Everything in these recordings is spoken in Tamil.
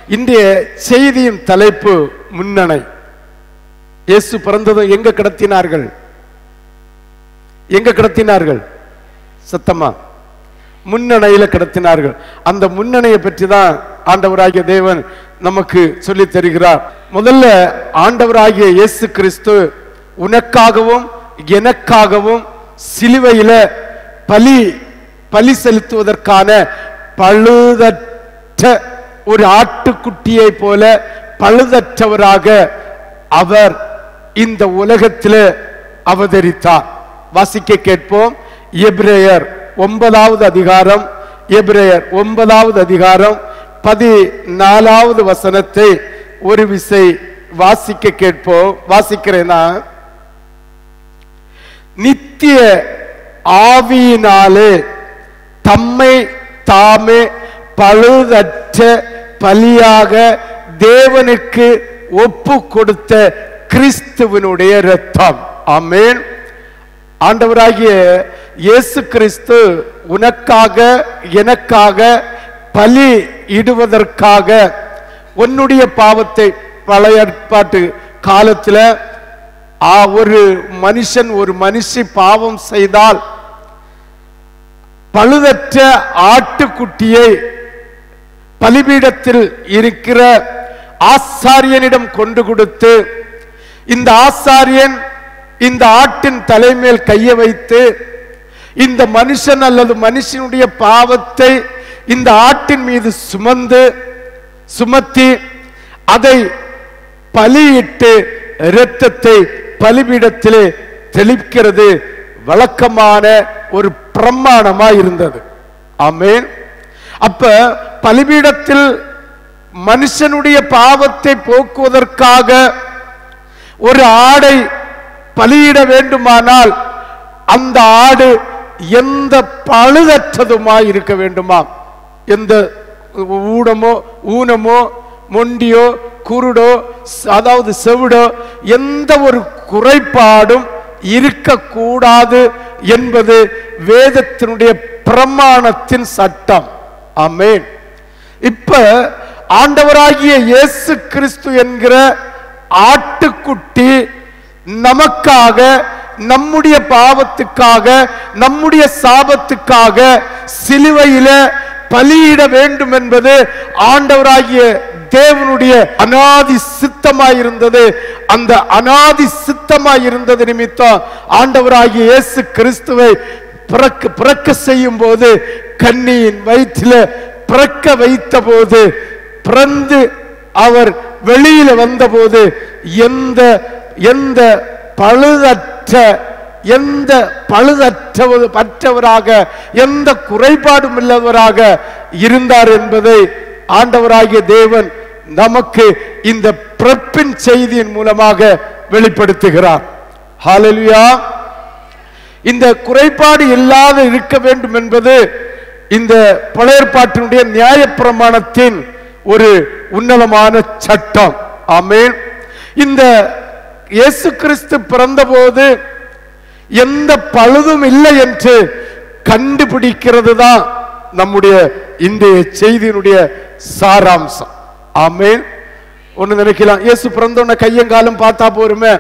இன்றைய செய்தியின் தலைப்பு முன்னணை இயேசு பிறந்ததும் எங்க கிடத்தினார்கள் எங்க கிடத்தினார்கள் சத்தமா முன்னணையில கிடத்தினார்கள் அந்த முன்னணையை பற்றி தான் ஆண்டவராகிய தேவன் நமக்கு சொல்லித் தருகிறார் முதல்ல ஆண்டவராகிய இயேசு கிறிஸ்து உனக்காகவும் எனக்காகவும் சிலுவையில பலி பலி செலுத்துவதற்கான பழுதற்ற ஒரு ஆட்டுக்குட்டியை போல பழுதற்றவராக அவர் இந்த உலகத்தில் அவதரித்தார் வாசிக்க கேட்போம் எபிரேயர் ஒன்பதாவது அதிகாரம் எபிரேயர் ஒன்பதாவது அதிகாரம் பதினாலாவது வசனத்தை ஒரு விசை வாசிக்க கேட்போம் வாசிக்கிறேனா நித்திய ஆவியினாலே தம்மை தாமே பழுதற்ற பலியாக தேவனுக்கு ஒப்பு கொடுத்த கிறிஸ்துவனுடைய இரத்தம் ஆமென் ஆண்டவராகிய இயேசு கிறிஸ்து உனக்காக எனக்காக பலி இடுவதற்காக உன்னுடைய பாவத்தை பழைய ஏற்பாட்டு காலத்தில் ஆ, ஒரு மனுஷன் ஒரு மனுஷி பாவம் செய்தால் பழுதற்ற ஆட்டுக்குட்டியை பலிபீடத்தில் இருக்கிற ஆசாரியனிடம் கொண்டு கொடுத்து இந்த ஆசாரியன் இந்த ஆட்டின் தலைமேல் கையை வைத்து இந்த மனுஷன் அல்லது மனுஷனுடைய பாவத்தை இந்த ஆட்டின் மீது சுமந்து சுமத்தி அதை பலியிட்டு இரத்தத்தை பலிபீடத்திலே தெளிக்கிறது வழக்கமான ஒரு பிரமாணமா இருந்தது ஆமென் அப்ப பலிபீடத்தில் மனுஷனுடைய பாவத்தை போக்குவதற்காக ஒரு ஆடை பலியிட வேண்டுமானால் அந்த ஆடு எந்த பழுதற்றதுமாய் இருக்க வேண்டுமா எந்த ஊடமோ ஊனமோ மொண்டியோ குருடோ ஸ்- அதாவது செவிடோ எந்த ஒரு குறைபாடும் இருக்கக்கூடாது என்பது வேதத்தினுடைய பிரமாணத்தின் சட்டம் ஆமென் இப்ப ஆண்டவராகிய இயேசு கிறிஸ்து என்கிற ஆட்டுக்குட்டி நமக்காக நம்முடைய பாவத்துக்காக நம்முடைய சாபத்துக்காக சிலுவையில பலியிட வேண்டும் என்பது ஆண்டவராகிய தேவனுடைய அனாதி சித்தமாயிருந்தது அந்த அனாதி சித்தமாயிருந்தது நிமித்தம் ஆண்டவராகிய இயேசு கிறிஸ்துவை பிறக்க பிறக்க செய்யும் போது கன்னியின் வயிற்றில பிறக்க வைத்த போது பிறந்து அவர் வெளியில வந்தபோது எந்த எந்த பழுதற்ற எந்த பழுதற்றவது பற்றவராக எந்த குறைபாடும் இல்லவராக இருந்தார் என்பதை ஆண்டவராகிய தேவன் நமக்கு இந்த பிறப்பின் செய்தியின் மூலமாக வெளிப்படுத்துகிறார் ஹalleluya இந்த குறைபாடு இல்லாத இருக்க வேண்டும் என்பது இந்த பழையற்பாட்டினுடைய நியாயப்பிரமாணத்தின் ஒரு உன்னதமான சட்டம் ஆமென் இந்த இயேசு கிறிஸ்து பிறந்தபோது எந்த பழுதும் இல்லை என்று கண்டுபிடிக்கிறது தான் நம்முடைய இன்றைய செய்தியினுடைய சாராம்சம் ஆமென் ஒண்ணு நினைக்கலாம் இயேசு பிறந்தோன்ன கையங்காலம் பார்த்தா போருமே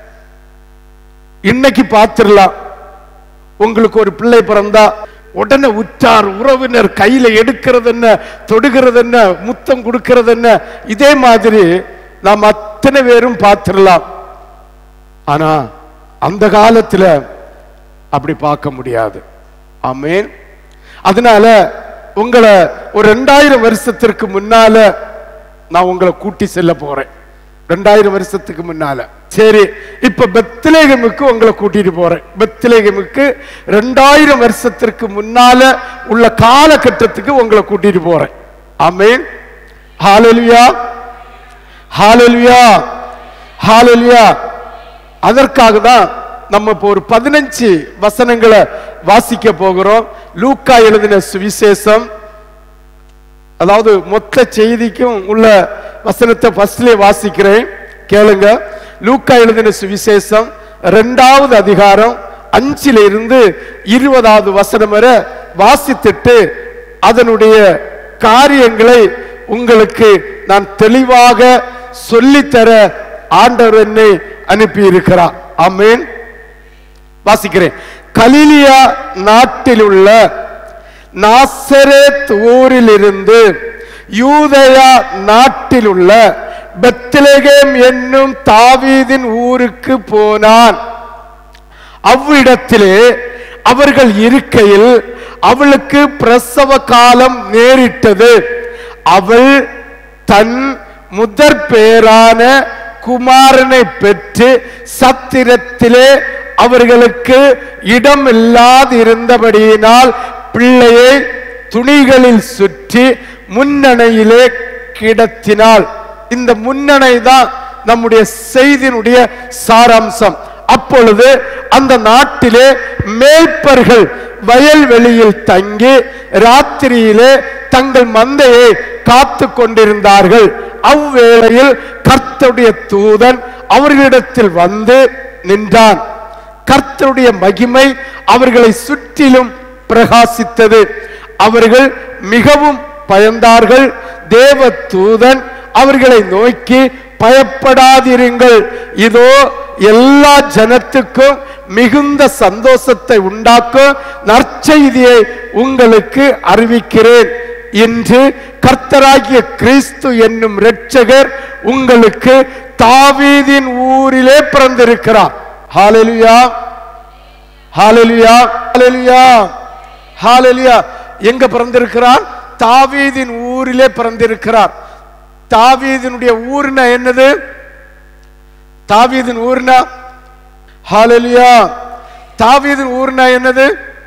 இன்னைக்கு பார்த்திடலாம் உங்களுக்கு ஒரு பிள்ளை பிறந்தா உடனே உற்றார் உறவினர் கையில எடுக்கிறது என்ன தொடுகிறது என்ன முத்தம் கொடுக்கிறது என்ன இதே மாதிரி நாம் அத்தனை பேரும் பார்த்திடலாம் ஆனா அந்த காலத்துல அப்படி பார்க்க முடியாது ஆமென் அதனால உங்களை ஒரு ரெண்டாயிரம் வருஷத்திற்கு முன்னால நான் உங்களை கூட்டி செல்ல போறேன் ரெண்டாயிரம் வருஷத்துக்கு முன்னால சரி இப்ப பெத்லேகமுக்கு உங்களை கூட்டிட்டு போறேன் பெத்லேகமுக்கு ரெண்டாயிரம் வருஷத்திற்கு முன்னால உள்ள காலகட்டத்துக்கு உங்களை கூட்டிட்டு போறேன் ஆமென் ஹalleluya ஹalleluya ஹalleluya அதற்காக தான் நம்ம இப்போ ஒரு பதினஞ்சு வசனங்களை வாசிக்க போகிறோம் லூக்கா எழுதின சுவிசேஷம் அதாவது மொத்த செய்திக்கும் உள்ள வசனத்தை ஃபர்ஸ்ட்லயே வாசிக்கிறேன் கேளுங்க லூக்கா எழுதின சுவிசேஷம் இரண்டாவது அதிகாரம் அஞ்சில இருந்து இருபதாவது வசனம் வரை வாசித்துட்டு அதனுடைய காரியங்களை உங்களுக்கு நான் தெளிவாக சொல்லித்தர ஆண்டவர் என்னை அனுப்பி இருக்கிறார் ஆமென் வாசிக்கிறேன் கலிலியா நாட்டில் உள்ள நாசரேத் ஊரிலிருந்து யூதயா நாட்டில் உள்ள பெத்லகேம் என்னும் தாவீதின் ஊருக்கு போனான் அவ்விடத்திலே அவர்கள் இருக்கையில் அவளுக்கு பிரசவ காலம் நேரிட்டது அவள் தன் முதற் பேரான குமாரனை பெற்று சத்திரத்திலே அவர்களுக்கு இடம் இல்லாதிருந்தபடியினால் பிள்ளையை துணிகளில் சுற்றி முன்னணையிலே கிடத்தினாள் இந்த முன்னணை தான் நம்முடைய செய்தியினுடைய சாராம்சம் அப்பொழுது அந்த நாட்டிலே மேய்ப்பர்கள் வயல்வெளியில் தங்கி ராத்திரியிலே தங்கள் மந்தையை காத்து கொண்டிருந்தார்கள் அவ்வேளையில் கர்த்தருடைய தூதன் அவர்களிடத்தில் வந்து நின்றான் கர்த்தருடைய மகிமை அவர்களை சுற்றிலும் பிரகாசித்தது அவர்கள் மிகவும் பயந்தார்கள் தேவ தூதன் அவர்களை நோக்கி பயப்படாதிருங்கள் இதோ எல்லா ஜனத்துக்கும் மிகுந்த சந்தோஷத்தை உண்டாக்கும் நற்செய்தியை உங்களுக்கு அறிவிக்கிறேன் இன்று கர்த்தராகிய கிறிஸ்து என்னும் இரட்சகர் உங்களுக்கு தாவீதின் ஊரிலே பிறந்திருக்கிறார் ஹalleluya ஹalleluya ஹalleluya ஹalleluya எங்க பிறந்திருக்கிறார் தாவீதின் ஊரிலே பிறந்திருக்கிறார் தாவீதினுடைய ஊர்னா என்னது தாவீதின் ஊர்னா ஹalleluya தாவீதின் ஊர்னா என்னது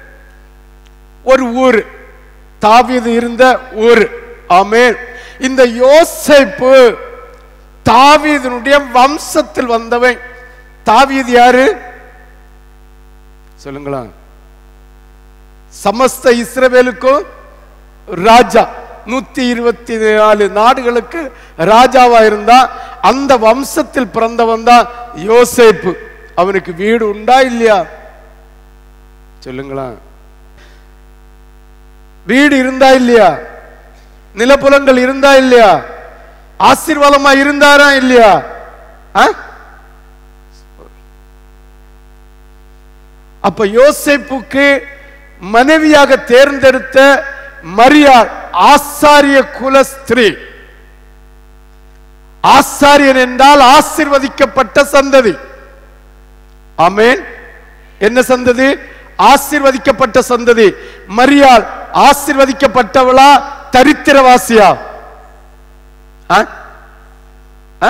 ஒரு ஊர் தாவீது இருந்த ஊர் ஆமென் இந்த யோசேப்பு தாவீதினுடைய வம்சத்தில் வந்தவன் தாவீது யாரு சொல்லுங்களா சமஸ்த இஸ்ரவேலுக்கும் ராஜா நூத்தி இருபத்தி நாலு நாடுகளுக்கு ராஜாவா இருந்தா அந்த வம்சத்தில் பிறந்தவன் தான் யோசேப்பு அவனுக்கு வீடு உண்டா இல்லையா சொல்லுங்களா வீடு இருந்தா இல்லையா நிலப்புலங்கள் இருந்தா இல்லையா ஆசீர்வாதமா இருந்தாரா இல்லையா ஆ? அப்ப யோசேப்புக்கு மனைவியாக தேர்ந்தெடுத்த மரியாள் ஆசாரிய குல ஸ்திரீ ஆசாரியன் என்றால் ஆசீர்வதிக்கப்பட்ட சந்ததி ஆமென் என்ன சந்ததி ஆசீர்வதிக்கப்பட்ட சந்ததி மரியாள் ஆசீர்வதிக்கப்பட்டவளா தரித்திரவாசியா ஆ? ஆ?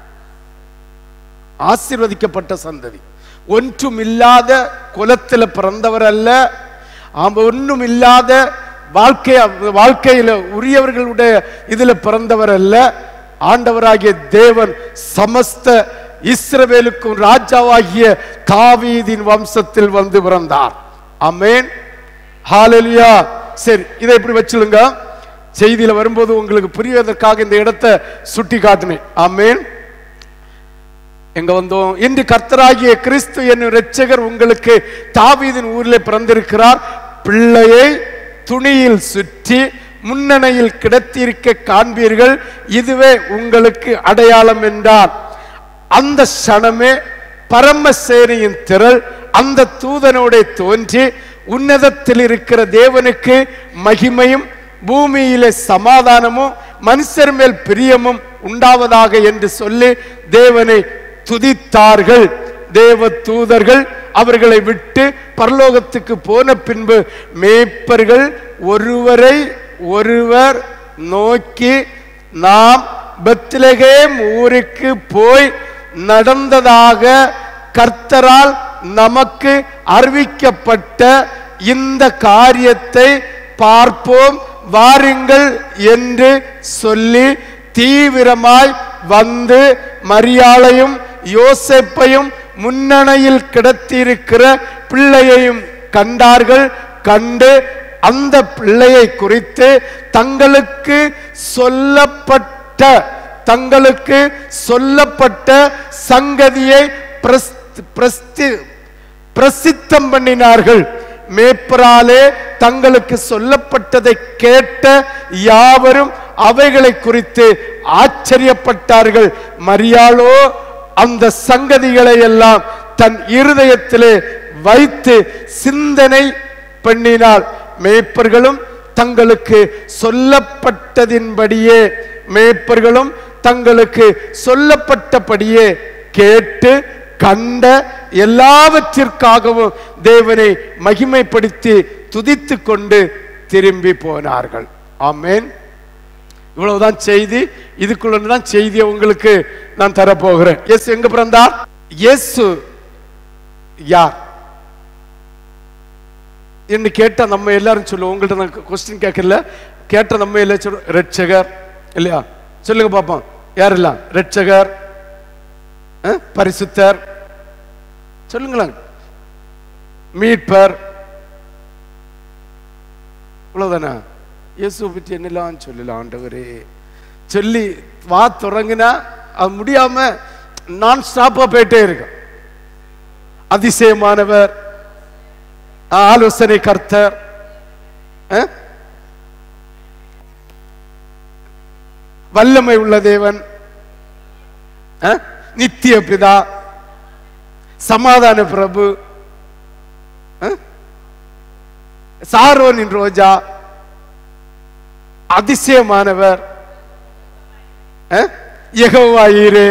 ஆசீர்வதிக்கப்பட்ட சந்ததி ஒன்றும் இல்லாத குலத்துல பிறந்தவர் அல்ல ஆம், ஒன்றும் இல்லாத வாழ்க்கை வாழ்க்கையில உரியவர்களுடைய இதுல பிறந்தவர் அல்ல ஆண்டவராகிய தேவன் சமஸ்த இஸ்ரவேலுக்கும் ராஜாவாகிய தாவீதின் வம்சத்தில் வந்து பிறந்தார் ஆமென் ஹalleluya சரி இதை இப்படி வச்சிடுங்க செய்தியில வரும்போது உங்களுக்கு புரிவதற்காக இந்த இடத்தை சுட்டி காட்டினேன் ஆமென் எங்க வந்தோம் இன்று கர்த்தராகிய கிறிஸ்து என்னும் இரட்சகர் உங்களுக்கு தாவீதின் ஊரில் பிறந்திருக்கிறார் பிள்ளையை துணியில் சுற்றி முன்னணையில் கிடத்தியிருக்க காண்பீர்கள் இதுவே உங்களுக்கு அடையாளம் என்றார் அந்த சனமே பரமசேனையின் திரள் அந்த தூதனோட தோன்றி உன்னதத்தில் இருக்கிற தேவனுக்கு மகிமையும் பூமியிலே சமாதானமும் மனுஷர் மேல் பிரியமும் உண்டாவதாக என்று சொல்லி தேவனை துதித்தார்கள் தேவ தூதர்கள் அவர்களை விட்டு பரலோகத்துக்கு போன பின்பு மேய்ப்பர்கள் ஒருவரை ஒருவர் நோக்கி நாம் பெத்லகேம் ஊருக்கு போய் நடந்ததாக கர்த்தரால் நமக்கு அறிவிக்கப்பட்ட இந்த காரியத்தை பார்ப்போம் வாருங்கள் என்று சொல்லி தீவிரமாய் வந்து மரியாளையும் யோசேப்பையும் முன்னணையில் கிடத்தியிருக்கிற பிள்ளையையும் கண்டார்கள் கண்டு அந்த பிள்ளையை குறித்து தங்களுக்கு சொல்லப்பட்ட தங்களுக்கு சொல்லப்பட்ட சங்கதியை பிரஸ்த்- பிரஸ்தி- பிரசித்தம் பண்ணினார்கள் மேய்ப்பராலே தங்களுக்கு சொல்லப்பட்டதை கேட்ட யாவரும் அவைகளை குறித்து ஆச்சரியப்பட்டார்கள் மரியாளோ அந்த சங்கதிகளை எல்லாம் தன் இருதயத்திலே வைத்து சிந்தனை பண்ணினாள் மேய்ப்பர்களும் தங்களுக்கு சொல்லப்பட்டதின்படியே மேய்ப்பர்களும் தங்களுக்கு சொல்லப்பட்டபடியே கேட்டு கண்ட எல்லாவற்றிற்காகவும் தேவனை மகிமைப்படுத்தி துதித்து கொண்டு திரும்பி போனார்கள் ஆமென் இவ்வளவுதான் செய்தி இதுக்குள்ள தான் செய்தியை உங்களுக்கு நான் தரப்போகிறேன் இயேசு எங்க பிறந்தார் இயேசு யார் என்று கேட்டா நம்ம எல்லாரும் சொல்லுவோம் உங்கள்ட்ட நான் கொஸ்டின் கேட்கல கேட்ட நம்ம எல்லாம் சொல்லுவோம் ரட்சகர் இல்லையா சொல்லுங்க பாப்போம் யாரெல்லாம் ரட்சகர் அஹ், பரிசுத்தர் சொல்லுங்களேன் மீட்பர் இவ்வளவுதானே இயேசுவை பற்றி என்னெல்லாம் சொல்லலாம் ஆண்டவரே சொல்லி வா தொடங்கினா அது முடியாம நான் ஸ்டாப்பா போயிட்டே இருக்கும் அதிசயமானவர் ஆலோசனை கர்த்தர் அஹ்? வல்லமை உள்ள தேவன் அஹ்? நித்திய பிதா சமாதான பிரபு அஹ்? சாரோனின் ரோஜா அதிசயமானவர் அஹ்? யெகோவா ஈரே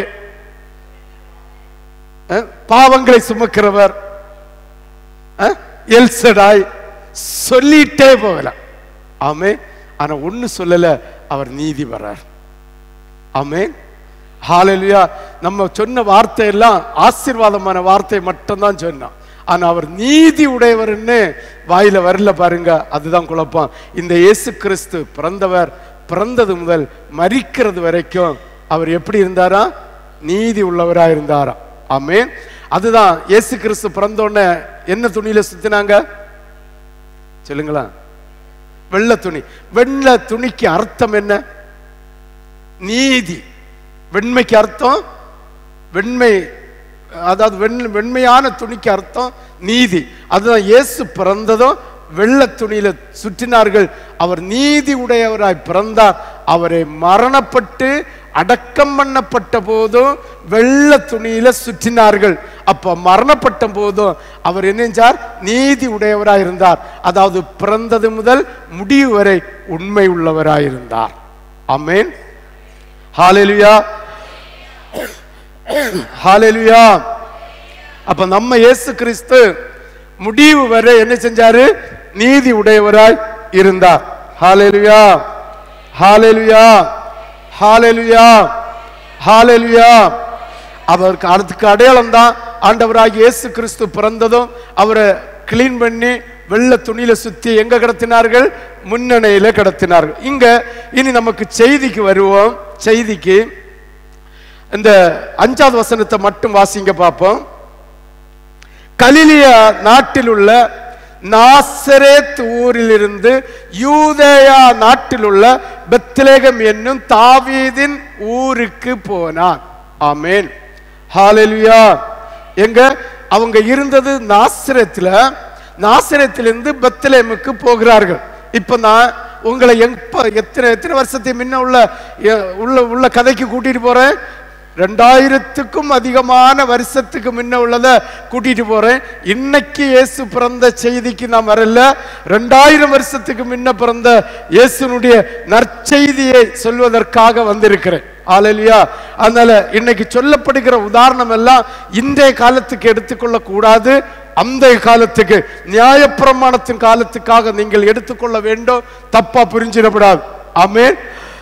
அஹ்? பாவங்களை சுமக்கிறவர் அஹ்? எல்சடாய் சொல்லிட்டே போகலாம் ஆமே ஆனா ஒண்ணு சொல்லல அவர் நீதி வர்றார் ஆமே ஹalleluya நம்ம சொன்ன வார்த்தை எல்லாம் ஆசீர்வாதமான வார்த்தை மட்டும்தான் சொன்னோம் ஆனா அவர் நீதி உடையவர்னு வாயில வரல பாருங்க அதுதான் குழப்பம் இந்த இயேசு கிறிஸ்து பிறந்தவர் பிறந்தது முதல் மரிக்கிறது வரைக்கும் அவர் எப்படி இருந்தாரா நீதி உள்ளவரா இருந்தாரா ஆமென் அதுதான் இயேசு கிறிஸ்து பிறந்த உடனே என்ன துணியில சுத்தினாங்க சொல்லுங்களா வெள்ளை துணி வெள்ளை துணிக்கு அர்த்தம் என்ன நீதி வெண்மைக்கு அர்த்தம் வெண்மை அதாவது வெண் வெண்மையான துணிக்கு அர்த்தம் நீதி அதுதான் இயேசு பிறந்ததும் வெள்ளை துணியில சுற்றினார்கள் அவர் நீதி உடையவராய் பிறந்தார் அவரை மரணப்பட்டு அடக்கம் பண்ணப்பட்ட போதும் வெள்ளை துணியில சுற்றினார்கள் அப்ப மரணப்பட்ட போதும் அவர் என்ன செஞ்சார் நீதி உடையவராய் இருந்தார் அதாவது பிறந்தது முதல் முடிவு வரை உண்மை உள்ளவராய் இருந்தார் ஆமென் ஹalleluya ஹalleluya அப்ப நம்ம இயேசு கிறிஸ்து முடிவு வரை என்ன செஞ்சாரு நீதி உடையவராய் இருந்தார் ஹalleluya ஹalleluya ஹalleluya ஹalleluya அவருக்கு அதுக்கு அடையாளம் தான் ஆண்டவராகிய இயேசு கிறிஸ்து பிறந்ததும் அவரை கிளீன் பண்ணி வெள்ளை துணியில சுத்தி எங்க கடத்தினார்கள் முன்னணையில கடத்தினார்கள் இங்க இனி நமக்கு செய்திக்கு வருவோம் செய்திக்கு இந்த அஞ்சாவது வசனத்தை மட்டும் வாசிங்க பார்ப்போம் கலிலியா நாட்டில் உள்ள நாசரேத் ஊரிலிருந்து யூதேயா நாட்டில் உள்ள பெத்லேகம் என்னும் தாவீதின் ஊருக்கு போனான் ஆமென் ஹalleluya எங்க அவங்க இருந்தது நாசரேத்துல நாசரேத்திலிருந்து பெத்லேமுக்கு போகிறார்கள் இப்ப நான் உங்களை எப்ப எத்தனை எத்தனை வருஷத்தை முன்ன உள்ள எ- உள்ள உள்ள கதைக்கு கூட்டிட்டு போறேன் ரெண்டாயிரத்துக்கும் அதிகமான வருஷத்துக்கு முன்ன உள்ளத கூட்டிட்டு போறேன் இன்னைக்கு இயேசு பிறந்த செய்திக்கு நான் வரல ரெண்டாயிரம் வருஷத்துக்கு முன்ன பிறந்த இயேசுனுடைய நற்செய்தியை சொல்வதற்காக வந்திருக்கிறேன் ஆலையா அதனால இன்னைக்கு சொல்லப்படுகிற உதாரணம் எல்லாம் இன்றைய காலத்துக்கு எடுத்துக்கொள்ள கூடாது அந்த காலத்துக்கு நியாயப்பிரமாணத்தின் காலத்துக்காக நீங்கள் எடுத்துக்கொள்ள வேண்டும் தப்பா புரிஞ்சிடப்படாது ஆமென்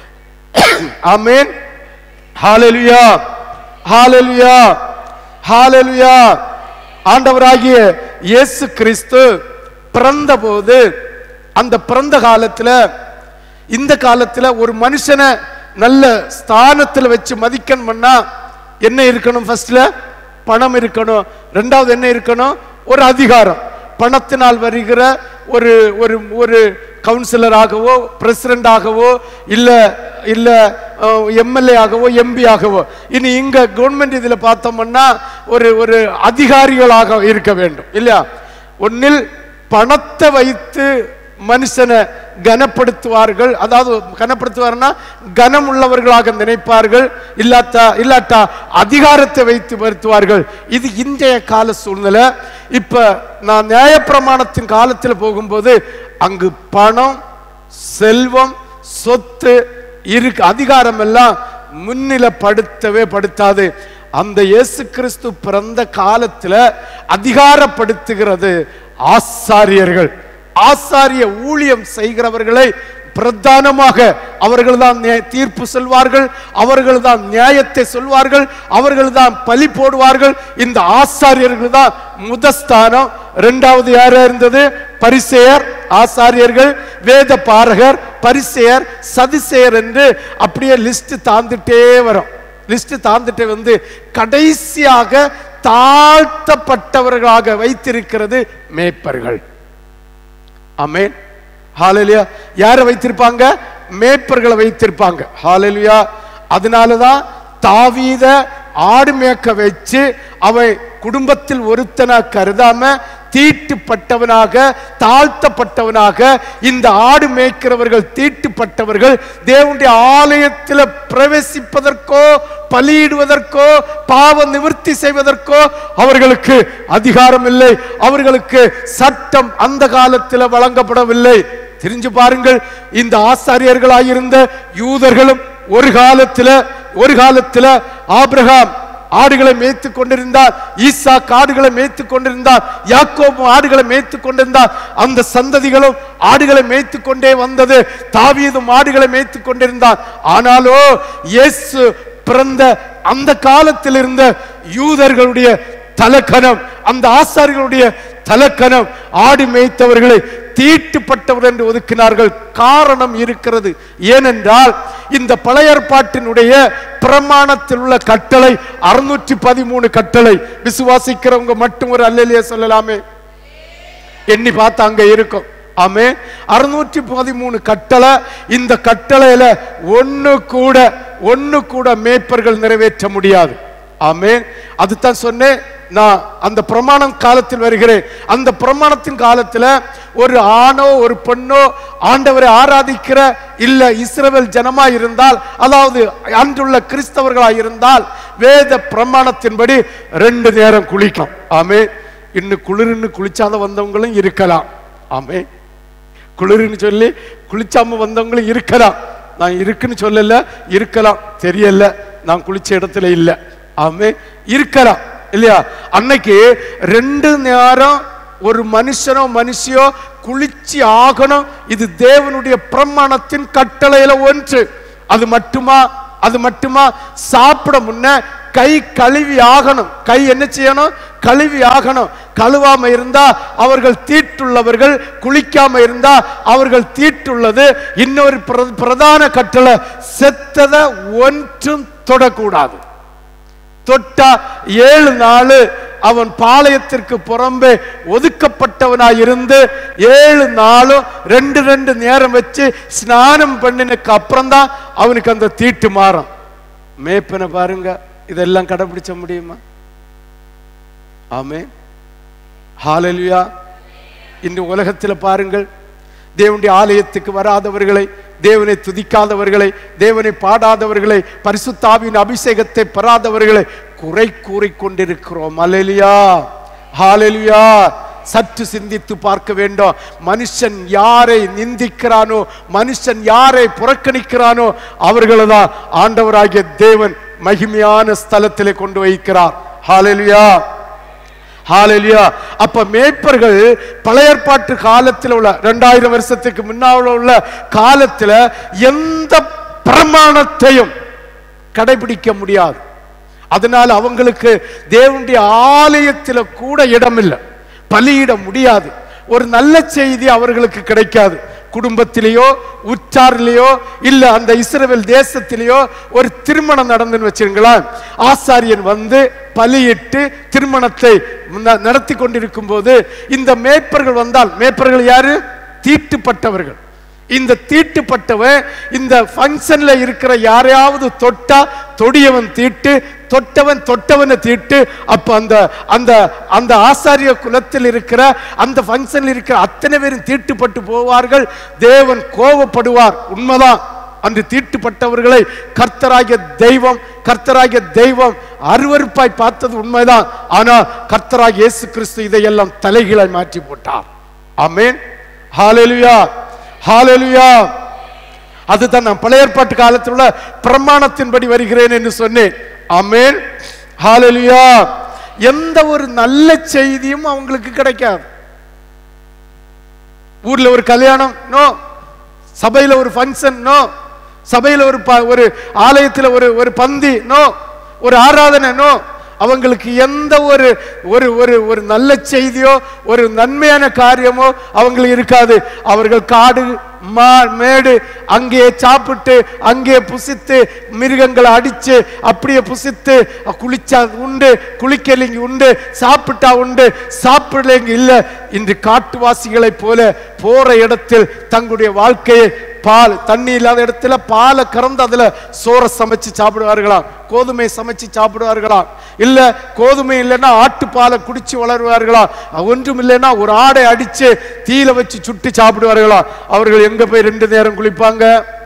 ஆமென் ஹalleluya ஹalleluya ஹalleluya ஆண்டவராகிய இயேசு கிறிஸ்து பிறந்தபோது அந்த பிறந்த காலத்துல இந்த காலத்துல ஒரு மனுஷனை நல்ல ஸ்தானத்துல வச்சு மதிக்கணும் பண்ணா என்ன இருக்கணும் ஃபர்ஸ்ட்ல பணம் இருக்கணும் ரெண்டாவது என்ன இருக்கணும் ஒரு அதிகாரம் பணத்தினால் வருகிற ஒரு ஒரு ஒரு கவுன்சிலராகவோ பிரசிடென்ட் ஆகவோ இல்ல இல்ல எம்எல்ஏ ஆகவோ எம்பி ஆகவோ இனி இங்க கவர்மெண்ட் இதுல பார்த்தோம்னா ஒரு ஒரு அதிகாரிகளாக இருக்க வேண்டும் இல்லையா ஒன்னில் பணத்தை வைத்து மனுஷனை கனப்படுத்துவார்கள் அதாவது கனப்படுத்துவார்னா கனம் உள்ளவர்களாக நினைப்பார்கள் இல்லாட்டா இல்லாட்டா அதிகாரத்தை வைத்து வருத்துவார்கள் இது இன்றைய கால சூழ்நிலை இப்ப நான் நியாயப்பிரமாணத்தின் காலத்தில் போகும்போது அங்கு பணம் செல்வம் சொத்து இருக்கு அதிகாரம் எல்லாம் முன்னிலைப்படுத்தவே படுத்தாது அந்த இயேசு கிறிஸ்து பிறந்த காலத்துல அதிகாரப்படுத்துகிறது ஆசாரியர்கள் ஆசாரிய ஊழியம் செய்கிறவர்களை பிரதானமாக அவர்கள்தான் நே- தீர்ப்பு சொல்வார்கள் அவர்கள்தான் நியாயத்தை சொல்வார்கள் அவர்கள்தான் பலி போடுவார்கள் இந்த ஆசாரியர்கள் தான் முதஸ்தானம் இரண்டாவது யாரா இருந்தது பரிசேயர் ஆசாரியர்கள் வேத பாரகர் பரிசேயர் சதிசேயர் என்று அப்படியே லிஸ்ட் தாந்துட்டே வரும் லிஸ்ட் தாந்துட்டு வந்து கடைசியாக தாழ்த்தப்பட்டவர்களாக வைத்திருக்கிறது மேய்ப்பர்கள் ஆமென் ஹalleluya யாரை வைத்திருப்பாங்க மேய்ப்பர்களை வைத்திருப்பாங்க ஹalleluya அதனால தான் தாவீத ஆடு மேய்க்க வச்சு அவன் குடும்பத்தில் ஒருத்தனா கருதாம தீட்டுப்பட்டவனாக தாழ்த்தப்பட்டவனாக இந்த ஆடு மேய்க்கிறவர்கள் தீட்டுப்பட்டவர்கள் தேவனுடைய ஆலயத்தில் பிரவேசிப்பதற்கோ பலியிடுவதற்கோ பாவ நிவர்த்தி செய்வதற்கோ அவர்களுக்கு அதிகாரம் இல்லை அவர்களுக்கு சட்டம் அந்த காலத்தில் வழங்கப்படவில்லை தெரிஞ்சு பாருங்கள் இந்த ஆசாரியர்களாயிருந்த யூதர்களும் ஒரு காலத்துல ஒரு காலத்துல ஆபிரகாம் ஆடுகளை மேய்த்து கொண்டிருந்தார் ஈசா ஆடுகளை மேய்த்து கொண்டிருந்தார் யாக்கோபு ஆடுகளை மேய்த்து கொண்டிருந்தார் அந்த சந்ததிகளும் ஆடுகளை மேய்த்து கொண்டே வந்தது தாவீதும் ஆடுகளை மேய்த்து கொண்டிருந்தார் ஆனாலோ இயேசு பிறந்த அந்த காலத்தில் இருந்த யூதர்களுடைய தலக்கணம் அந்த ஆசாரிகளுடைய தலக்கணம் ஆடு மேய்த்தவர்களை தீட்டுப்பட்டவர் என்று ஒதுக்கினார்கள் காரணம் இருக்கிறது ஏனென்றால் இந்த பழைய ஏற்பாட்டினுடைய பிரமாணத்தில் உள்ள கட்டளை அறுநூற்றி பதிமூணு கட்டளை விசுவாசிக்கிறவங்க மட்டும் ஒரு அல்லலிய சொல்லலாமே எண்ணி பார்த்தா அங்க இருக்கும் ஆமே அறுநூற்றி பதிமூணு கட்டளை இந்த கட்டளையில ஒண்ணு கூட ஒண்ணு கூட மேய்ப்பர்கள் நிறைவேற்ற முடியாது ஆமே அதுதான் சொன்னேன் நான் அந்த பிரமாணம் காலத்தில் வருகிறேன் அந்த பிரமாணத்தின் காலத்துல ஒரு ஆணோ ஒரு பெண்ணோ ஆண்டவரை ஆராதிக்கிற இல்ல இஸ்ரவேல் ஜனமா இருந்தால் அதாவது அன்றுள்ள கிறிஸ்தவர்களா இருந்தால் வேத பிரமாணத்தின்படி ரெண்டு நேரம் குளிக்கும் ஆமே இன்னும் குளிர்னு குளிச்சாத வந்தவங்களும் இருக்கலாம் ஆமே குளிர்னு சொல்லி குளிச்சாம வந்தவங்களும் இருக்கலாம் நான் இருக்குன்னு சொல்லல இருக்கலாம் தெரியல நான் குளிச்ச இடத்துல இல்ல ஆமே இருக்கலாம் இல்லையா அன்னைக்கு ரெண்டு நேரம் ஒரு மனுஷனோ மனுஷியோ குளிச்சு ஆகணும் இது தேவனுடைய பிரமாணத்தின் கட்டளையில ஒன்று அது மட்டுமா அது மட்டுமா சாப்பிட முன்ன கை கழுவி ஆகணும் கை என்ன செய்யணும் கழுவி ஆகணும் கழுவாம இருந்தா அவர்கள் தீட்டுள்ளவர்கள் குளிக்காம இருந்தா அவர்கள் தீட்டுள்ளது இன்னொரு பிர- பிரதான கட்டளை செத்ததை ஒன்றும் தொடக்கூடாது தொட்டா ஏழு நாள் அவன் பாளையத்திற்கு புறம்பே ஒதுக்கப்பட்டவனாய் இருந்து ஏழு நாளும் ரெண்டு ரெண்டு நேரம் வச்சு ஸ்நானம் பண்ணினக்கு அப்புறம் தான் அவனுக்கு அந்த தீட்டு மாறும் மேப்பனை பாருங்க இதெல்லாம் கடைபிடிச்ச முடியுமா ஆமே ஹalleluya இன்று உலகத்தில் பாருங்கள் தேவனுடைய ஆலயத்துக்கு வராதவர்களை தேவனை துதிக்காதவர்களை தேவனை பாடாதவர்களை பரிசுத்தாவின் அபிஷேகத்தை பெறாதவர்களை குறை கூறிக்கொண்டிருக்கிறோம் அல்லேலியா ஹalleluya சற்று சிந்தித்து பார்க்க வேண்டும் மனுஷன் யாரை நிந்திக்கிறானோ மனுஷன் யாரை புறக்கணிக்கிறானோ அவர்களை தான் ஆண்டவராகிய தேவன் மகிமையான ஸ்தலத்திலே கொண்டு வைக்கிறார் ஹalleluya ஹalleluya அப்ப மேய்ப்பர்கள் பழைய ஏற்பாட்டு காலத்தில் உள்ள ரெண்டாயிரம் வருஷத்துக்கு முன்னால் உள்ள காலத்துல எந்த பிரமாணத்தையும் கடைபிடிக்க முடியாது அதனால அவங்களுக்கு தேவனுடைய ஆலயத்தில் கூட இடம் இல்லை பலியிட முடியாது ஒரு நல்ல செய்தி அவர்களுக்கு கிடைக்காது குடும்பத்திலேயோ உற்றாரிலேயோ இல்ல அந்த இஸ்ரவேல் தேசத்திலேயோ ஒரு திருமணம் நடந்துன்னு வச்சுங்களேன் ஆசாரியன் வந்து பலியிட்டு திருமணத்தை ந- நடத்தி கொண்டிருக்கும் போது இந்த மேய்ப்பர்கள் வந்தால் மேய்ப்பர்கள் யாரு தீட்டுப்பட்டவர்கள் இந்த தீட்டுப்பட்டவன் இந்த ஃபங்க்ஷன்ல இருக்கிற யாரையாவது தொட்டா தொடியவன் தீட்டு தொட்டவன் தொட்டவனை தீட்டு அப்ப அந்த அந்த அந்த ஆசாரிய குலத்தில் இருக்கிற அந்த ஃபங்க்ஷன்ல இருக்கிற அத்தனை பேரும் தீட்டுப்பட்டு போவார்கள் தேவன் கோபப்படுவார் உண்மைதான் அன்று தீட்டுப்பட்டவர்களை கர்த்தராகிய தெய்வம் கர்த்தராகிய தெய்வம் அருவருப்பாய் பார்த்தது உண்மைதான் ஆனால் கர்த்தராகிய இயேசு கிறிஸ்து இதையெல்லாம் தலைகீழாய் மாற்றி போட்டார் ஆமென் ஹalleluya ஹalleluya அதுதான் நான் பழைய ஏற்பாட்டு காலத்தில் உள்ள பிரமாணத்தின்படி வருகிறேன் என்று சொன்னேன் ஆமென் ஹalleluya எந்த ஒரு நல்ல செய்தியும் அவங்களுக்கு கிடைக்காது ஊர்ல ஒரு கல்யாணம் நோ சபையில ஒரு ஃபங்க்ஷன் நோ சபையில ஒரு ப- ஒரு ஆலயத்துல ஒரு ஒரு பந்தி நோ ஒரு ஆராதனை நோ அவங்களுக்கு எந்த ஒரு ஒரு ஒரு ஒரு நல்ல செய்தியோ ஒரு நன்மையான காரியமோ அவங்களுக்கு இருக்காது அவர்கள் காடு மா மேடு அங்கே சாப்பிட்டு அங்கே புசித்து மிருகங்களை அடிச்சு அப்படியே புசித்து குளிச்சா உண்டு குளிக்கலிங்க உண்டு சாப்பிட்டா உண்டு சாப்பிடலைங்க இல்ல இன்று காட்டுவாசிகளைப் போல போற இடத்தில் தங்களுடைய வாழ்க்கையை பால் தண்ணி இல்லாத இடத்துல பாலை கறந்து அதுல சோறை சமைச்சு சாப்பிடுவார்களாம் கோதுமை சமைச்சு சாப்பிடுவார்களாம் இல்ல கோதுமை இல்லைன்னா ஆட்டுப்பாலை குடிச்சு வளருவார்களாம் ஒன்றும் இல்லைன்னா ஒரு ஆடை அடிச்சு தீயில வச்சு சுட்டு சாப்பிடுவார்களாம் அவர்கள் எங்க போய் ரெண்டு நேரம் குளிப்பாங்க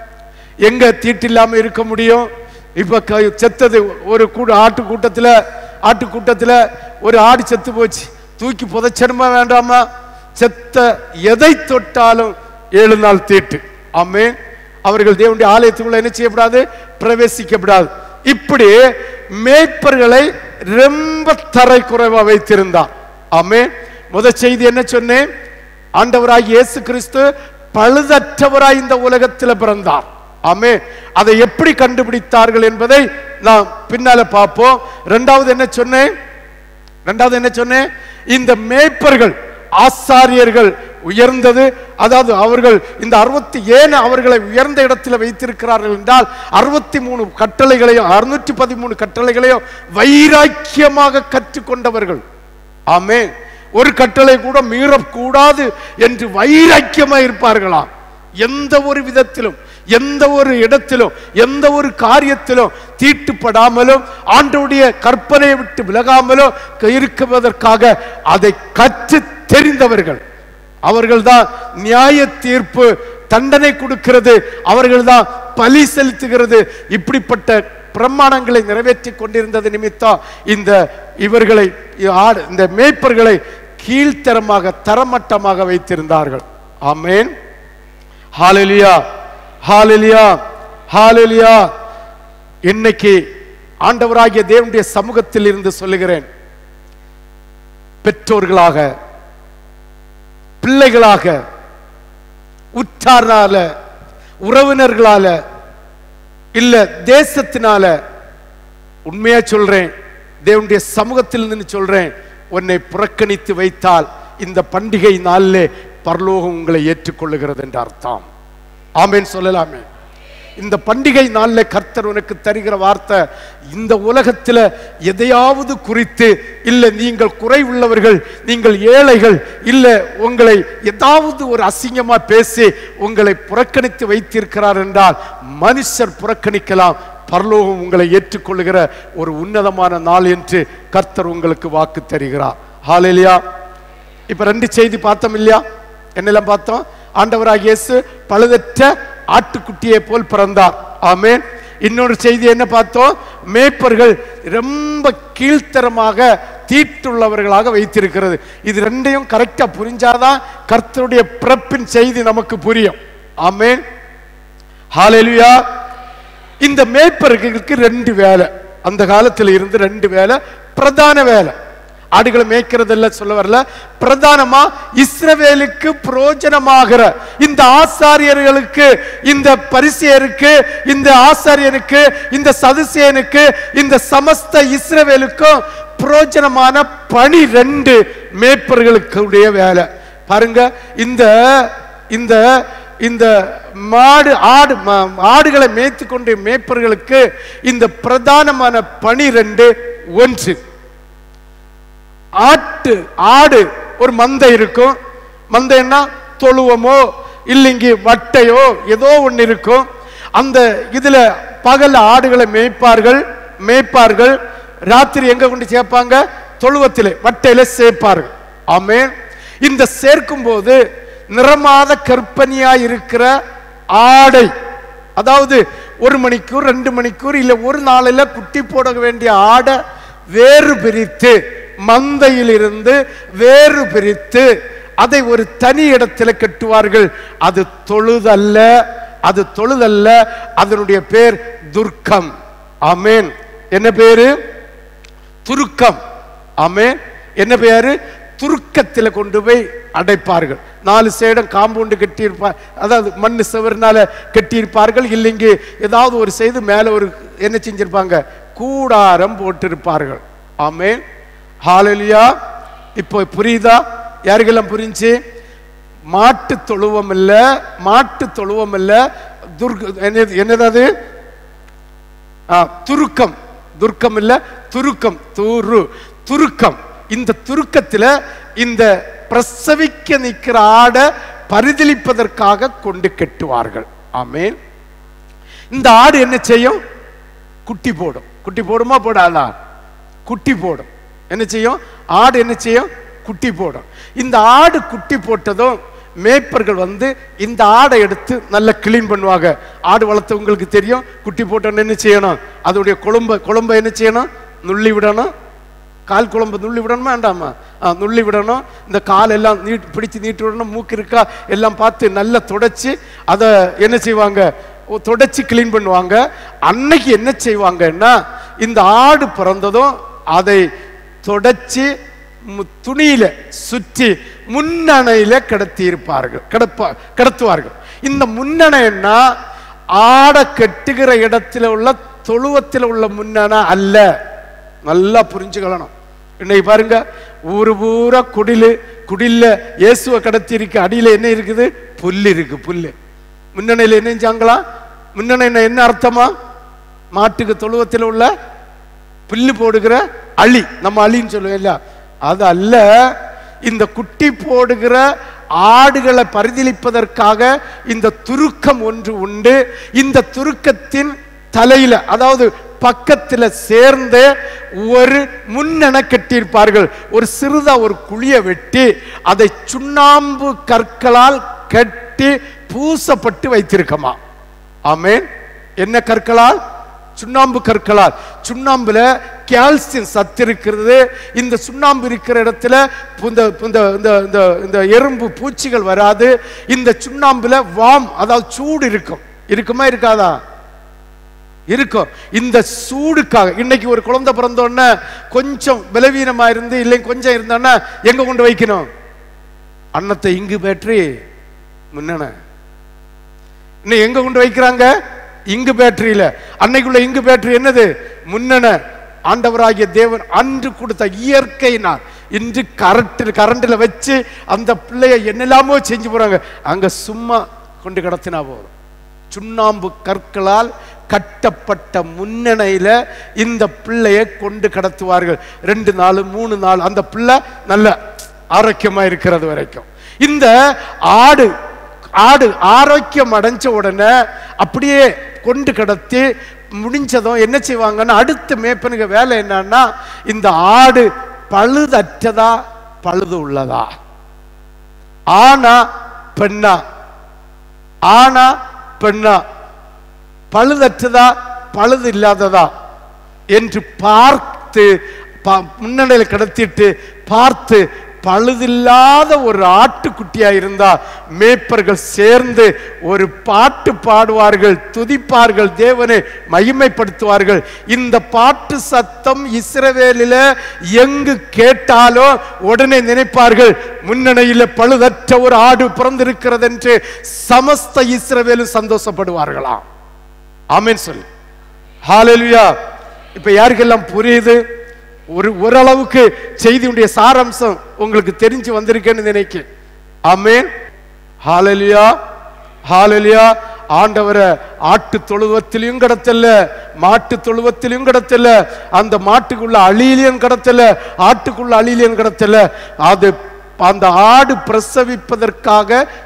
எங்க தீட்டு இல்லாம இருக்க முடியும் இப்ப க- செத்தது ஒரு கூடு ஆட்டு கூட்டத்துல ஆட்டு கூட்டத்துல ஒரு ஆடு செத்து போச்சு தூக்கி புதைச்சணுமா வேண்டாமா செத்த எதை தொட்டாலும் ஏழு நாள் தீட்டு ஆமென் அவர்கள் தேவனுடைய ஆலயத்துக்குள்ள என்ன செய்யப்படாது பிரவேசிக்கப்படாது இப்படி மேய்ப்பர்களை ரொம்ப தரை குறைவா வைத்திருந்தார் ஆமென் முத செய்தி என்ன சொன்னேன் ஆண்டவராய் இயேசு கிறிஸ்து பழுதற்றவராய் இந்த உலகத்தில் பிறந்தார் ஆமே அதை எப்படி கண்டுபிடித்தார்கள் என்பதை நாம் பின்னால பார்ப்போம் இரண்டாவது என்ன சொன்னேன் இரண்டாவது என்ன சொன்னேன் இந்த மேய்ப்பர்கள் ஆசாரியர்கள் உயர்ந்தது அதாவது அவர்கள் இந்த அறுபத்தி ஏன் அவர்களை உயர்ந்த இடத்துல வைத்திருக்கிறார்கள் என்றால் அறுபத்தி மூணு கட்டளைகளையும் அறுநூற்றி பதிமூணு கட்டளைகளையும் வைராக்கியமாக கற்றுக்கொண்டவர்கள் ஆமென் ஒரு கட்டளை கூட மீறக்கூடாது என்று வைராக்கியமா இருப்பார்களாம் எந்த ஒரு விதத்திலும் எந்த ஒரு இடத்திலும் எந்த ஒரு காரியத்திலும் தீட்டுப்படாமலும் ஆண்டவுடைய கற்பனையை விட்டு விலகாமலும் இருக்குவதற்காக அதை கற்று தெரிந்தவர்கள் அவர்கள்தான் நியாய தீர்ப்பு தண்டனை கொடுக்கிறது அவர்கள்தான் பலி செலுத்துகிறது இப்படிப்பட்ட பிரமாணங்களை நிறைவேற்றி கொண்டிருந்தது நிமித்தம் இந்த இவர்களை ஆடு- இந்த மேய்ப்பர்களை கீழ்த்தரமாக தரமட்டமாக வைத்திருந்தார்கள் ஆமென் ஹalleluya ஹalleluya ஹalleluya இன்னைக்கு ஆண்டவராகிய தேவனுடைய சமூகத்தில் இருந்து சொல்லுகிறேன் பெற்றோர்களாக பிள்ளைகளாக உற்றாரால உறவினர்களால இல்ல தேசத்தினால உண்மையா சொல்றேன் தேவனுடைய சமூகத்தில் நின்று சொல்றேன் உன்னை புறக்கணித்து வைத்தால் இந்த பண்டிகை நாளிலே பரலோகம் உங்களை ஏற்றுக்கொள்ளுகிறது என்ற அர்த்தம் ஆமென் சொல்லலாமே இந்த பண்டிகை நாளில் கர்த்தர் உனக்கு தருகிற வார்த்தை இந்த உலகத்தில் எதையாவது குறித்து இல்லை நீங்கள் குறைவுள்ளவர்கள் நீங்கள் ஏழைகள் இல்லை உங்களை ஏதாவது ஒரு அசிங்கமா பேசி உங்களை புறக்கணித்து வைத்திருக்கிறார் என்றால் மனுஷர் புறக்கணிக்கலாம் பரலோகம் உங்களை ஏற்றுக்கொள்ளுகிற ஒரு உன்னதமான நாள் என்று கர்த்தர் உங்களுக்கு வாக்கு தருகிறார் ஹalleluya இப்ப ரெண்டு செய்தி பார்த்தோம் இல்லையா என்னெல்லாம் பார்த்தோம் ஆண்டவராகிய இயேசு பழுதற்ற ஆட்டுக்குட்டியை போல் பிறந்தார் ஆமென் இன்னொரு செய்தி என்ன பார்த்தோம் மேய்ப்பர்கள் ரொம்ப கீழ்த்தரமாக தீட்டுள்ளவர்களாக வைத்திருக்கிறது இது ரெண்டையும் கரெக்டா புரிஞ்சாதான் கர்த்தருடைய பிறப்பின் செய்தி நமக்கு புரியும் ஆமென் ஹalleluya இந்த மேய்ப்பர்களுக்கு ரெண்டு வேலை அந்த காலத்துல இருந்து ரெண்டு வேலை பிரதான வேலை ஆடுகளை மேய்க்கிறதல்ல சொல்ல வரல பிரதானமா இஸ்ரவேலுக்கு பிரயோஜனமாகிற இந்த ஆசாரியர்களுக்கு இந்த பரிசேயருக்கு இந்த ஆசாரியனுக்கு இந்த சதுசேனுக்கு இந்த சமஸ்த இஸ்ரவேலுக்கும் பிரயோஜனமான பணி ரெண்டு மேய்ப்பர்களுடைய வேலை பாருங்க இந்த இந்த இந்த மாடு ஆடு ம- ஆடுகளை மேய்த்து கொண்டு மேய்ப்பர்களுக்கு இந்த பிரதானமான பணி ரெண்டு ஒன்று ஆட்டு ஆடு ஒரு மந்தை இருக்கும் மந்தைன்னா தொழுவமோ இல்லைங்க வட்டையோ ஏதோ ஒன்று இருக்கும் அந்த இதுல பகல்ல ஆடுகளை மேய்ப்பார்கள் மேய்ப்பார்கள் ராத்திரி எங்க கொண்டு சேர்ப்பாங்க தொழுவத்திலே வட்டையில சேர்ப்பார்கள் ஆமென் இந்த சேர்க்கும் போது நிறமாத கற்பனியா இருக்கிற ஆடை அதாவது ஒரு மணிக்கூர் ரெண்டு மணிக்கூர் இல்ல ஒரு நாளில் குட்டி போட வேண்டிய ஆடை வேறு பிரித்து மந்தையிலிருந்து வேறு பிரித்து அதை ஒரு தனி இடத்துல கட்டுவார்கள் அது தொழுதல்ல அது தொழுதல்ல அதனுடைய பேர் துர்க்கம் ஆமென் என்ன பேரு துருக்கம் ஆமென் என்ன பேரு துருக்கத்துல கொண்டு போய் அடைப்பார்கள் நாலு சேடம் காம்பவுண்டு கட்டியிருப்பார் அதாவது மண் செவர்னால கட்டியிருப்பார்கள் இல்லைங்க ஏதாவது ஒரு செய்து மேல ஒரு என்ன செஞ்சிருப்பாங்க கூடாரம் போட்டிருப்பார்கள் ஆமென் ஹalleluya இப்போ புரியுதா யாருக்கெல்லாம் புரிஞ்சு மாட்டு தொழுவம் இல்ல மாட்டு தொழுவம் இல்ல துர்க என்னது என்னது அது ஆ, துருக்கம் துர்க்கம் இல்ல துருக்கம் துரு துருக்கம் இந்த துருக்கத்துல இந்த பிரசவிக்க நிக்கிற ஆடை பரிதலிப்பதற்காக கொண்டு கட்டுவார்கள் ஆமென் இந்த ஆடு என்ன செய்யும் குட்டி போடும் குட்டி போடுமா போடாதா குட்டி போடும் என்ன செய்யும் ஆடு என்ன செய்யும் குட்டி போடும் இந்த ஆடு குட்டி போட்டதும் மேய்ப்பர்கள் வந்து இந்த ஆடை எடுத்து நல்லா கிளீன் பண்ணுவாங்க ஆடு வளர்த்தவங்களுக்கு தெரியும் குட்டி போட்டோன்னு என்ன செய்யணும் அதோடைய குழம்ப குழம்ப என்ன செய்யணும் நுள்ளி விடணும் கால் குழம்பு நுள்ளி விடணுமா வேண்டாமா ஆ, நுள்ளி விடணும் இந்த கால் எல்லாம் நீட் பிடிச்சு நீட்டி விடணும் மூக்கு இருக்கா எல்லாம் பார்த்து நல்லா தொடச்சி அதை என்ன செய்வாங்க ஓ, தொடச்சி கிளீன் பண்ணுவாங்க அன்னைக்கு என்ன செய்வாங்கன்னா இந்த ஆடு பிறந்ததும் அதை தொடச்சி மு- துணியில சுற்றி முன்னணையில கிடத்தி இருப்பார்கள் கிடப்பா கிடத்துவார்கள் இந்த முன்னணைன்னா ஆடை கட்டுகிற இடத்துல உள்ள தொழுவத்தில் உள்ள முன்னணை அல்ல நல்லா புரிஞ்சுக்கணும் இன்னைக்கு பாருங்க ஊரு பூரா குடிலு குடில்ல இயேசுவை கடத்தி இருக்கு அடியில என்ன இருக்குது புல்லு இருக்கு புல்லு முன்னணையில என்ன செஞ்சாங்களா முன்னணை என்ன அர்த்தமா மாட்டுக்கு தொழுவத்தில் உள்ள புல்லு போடுகிற அழி நம்ம அழின்னு சொல்லுவோம் இல்ல அது அல்ல இந்த குட்டி போடுகிற ஆடுகளை பரிதலிப்பதற்காக இந்த துருக்கம் ஒன்று உண்டு இந்த துருக்கத்தின் தலையில அதாவது பக்கத்துல சேர்ந்து ஒரு முன்னென கட்டியிருப்பார்கள் ஒரு சிறிதா ஒரு குழிய வெட்டி அதை சுண்ணாம்பு கற்களால் கட்டி பூசப்பட்டு வைத்திருக்கமா ஆமென் என்ன கற்களால் சுண்ணாம்பு கற்களால் சுண்ணாம்புல கால்சியம் சத்து இருக்கிறது இந்த சுண்ணாம்பு இருக்கிற இடத்துல இந்த இந்த இந்த இந்த இந்த எறும்பு பூச்சிகள் வராது இந்த சுண்ணாம்புல வாம் அதாவது சூடு இருக்கும் இருக்குமா இருக்காதா இருக்கும் இந்த சூடுக்காக இன்னைக்கு ஒரு குழந்தை பிறந்தோடனே கொஞ்சம் பலவீனமா இருந்து இல்லை கொஞ்சம் இருந்தோன்னா எங்க கொண்டு வைக்கணும் அன்னத்தை இங்கு பேட்டரி முன்னன இன்னும் எங்க கொண்டு வைக்கிறாங்க இங்கு பேட்டரியில அன்னைக்குள்ள இங்கு பேட்டரி என்னது முன்னன ஆண்டவராகிய தேவன் அன்று கொடுத்த இயற்கையினால் இன்று கரண்ட் கரண்டில் வச்சு அந்த பிள்ளைய என்னெல்லாமோ செஞ்சு போறாங்க அங்க சும்மா கொண்டு கடத்தினா போதும் சுண்ணாம்பு கற்களால் கட்டப்பட்ட முன்னணையில இந்த பிள்ளையை கொண்டு கடத்துவார்கள் ரெண்டு நாள் மூணு நாள் அந்த பிள்ளை நல்ல ஆரோக்கியமா இருக்கிறது வரைக்கும் இந்த ஆடு ஆடு ஆரோக்கியம் அடைஞ்ச உடனே அப்படியே கொண்டு கடத்தி முடிஞ்சதும் என்ன செய்வாங்கன்னா அடுத்த மேப்பனுக்கு வேலை என்னன்னா இந்த ஆடு பழுதற்றதா பழுது உள்ளதா ஆனா பெண்ணா ஆனா பெண்ணா பழுதற்றதா பழுது இல்லாததா என்று பார்த்து பா- முன்னணியில் கடத்திட்டு பார்த்து பழுதில்லாத ஒரு ஆட்டுக்குட்டியா இருந்தா மேய்ப்பர்கள் சேர்ந்து ஒரு பாட்டு பாடுவார்கள் துதிப்பார்கள் தேவனை மகிமைப்படுத்துவார்கள் இந்த பாட்டு சத்தம் இஸ்ரவேலில எங்கு கேட்டாலோ உடனே நினைப்பார்கள் முன்னணியில பழுதற்ற ஒரு ஆடு பிறந்திருக்கிறது என்று சமஸ்த இஸ்ரவேலும் சந்தோஷப்படுவார்களாம் ஆமென் சொல்லு ஹalleluya இப்ப யாருக்கெல்லாம் புரியுது ஒரு ஓரளவுக்கு செய்தியுடைய சாராம்சம் உங்களுக்கு தெரிஞ்சு வந்திருக்கேன்னு நினைக்கிறேன் ஆமென் ஹalleluya ஹalleluya ஆண்டவரை ஆட்டு தொழுவத்திலையும் கடத்தல மாட்டு தொழுவத்திலையும் கடத்தல அந்த மாட்டுக்குள்ள அழியிலையும் கடத்தல ஆட்டுக்குள்ள அழியிலையும் கடத்தல அது அந்த ஆடு பிரசவிப்பதற்காக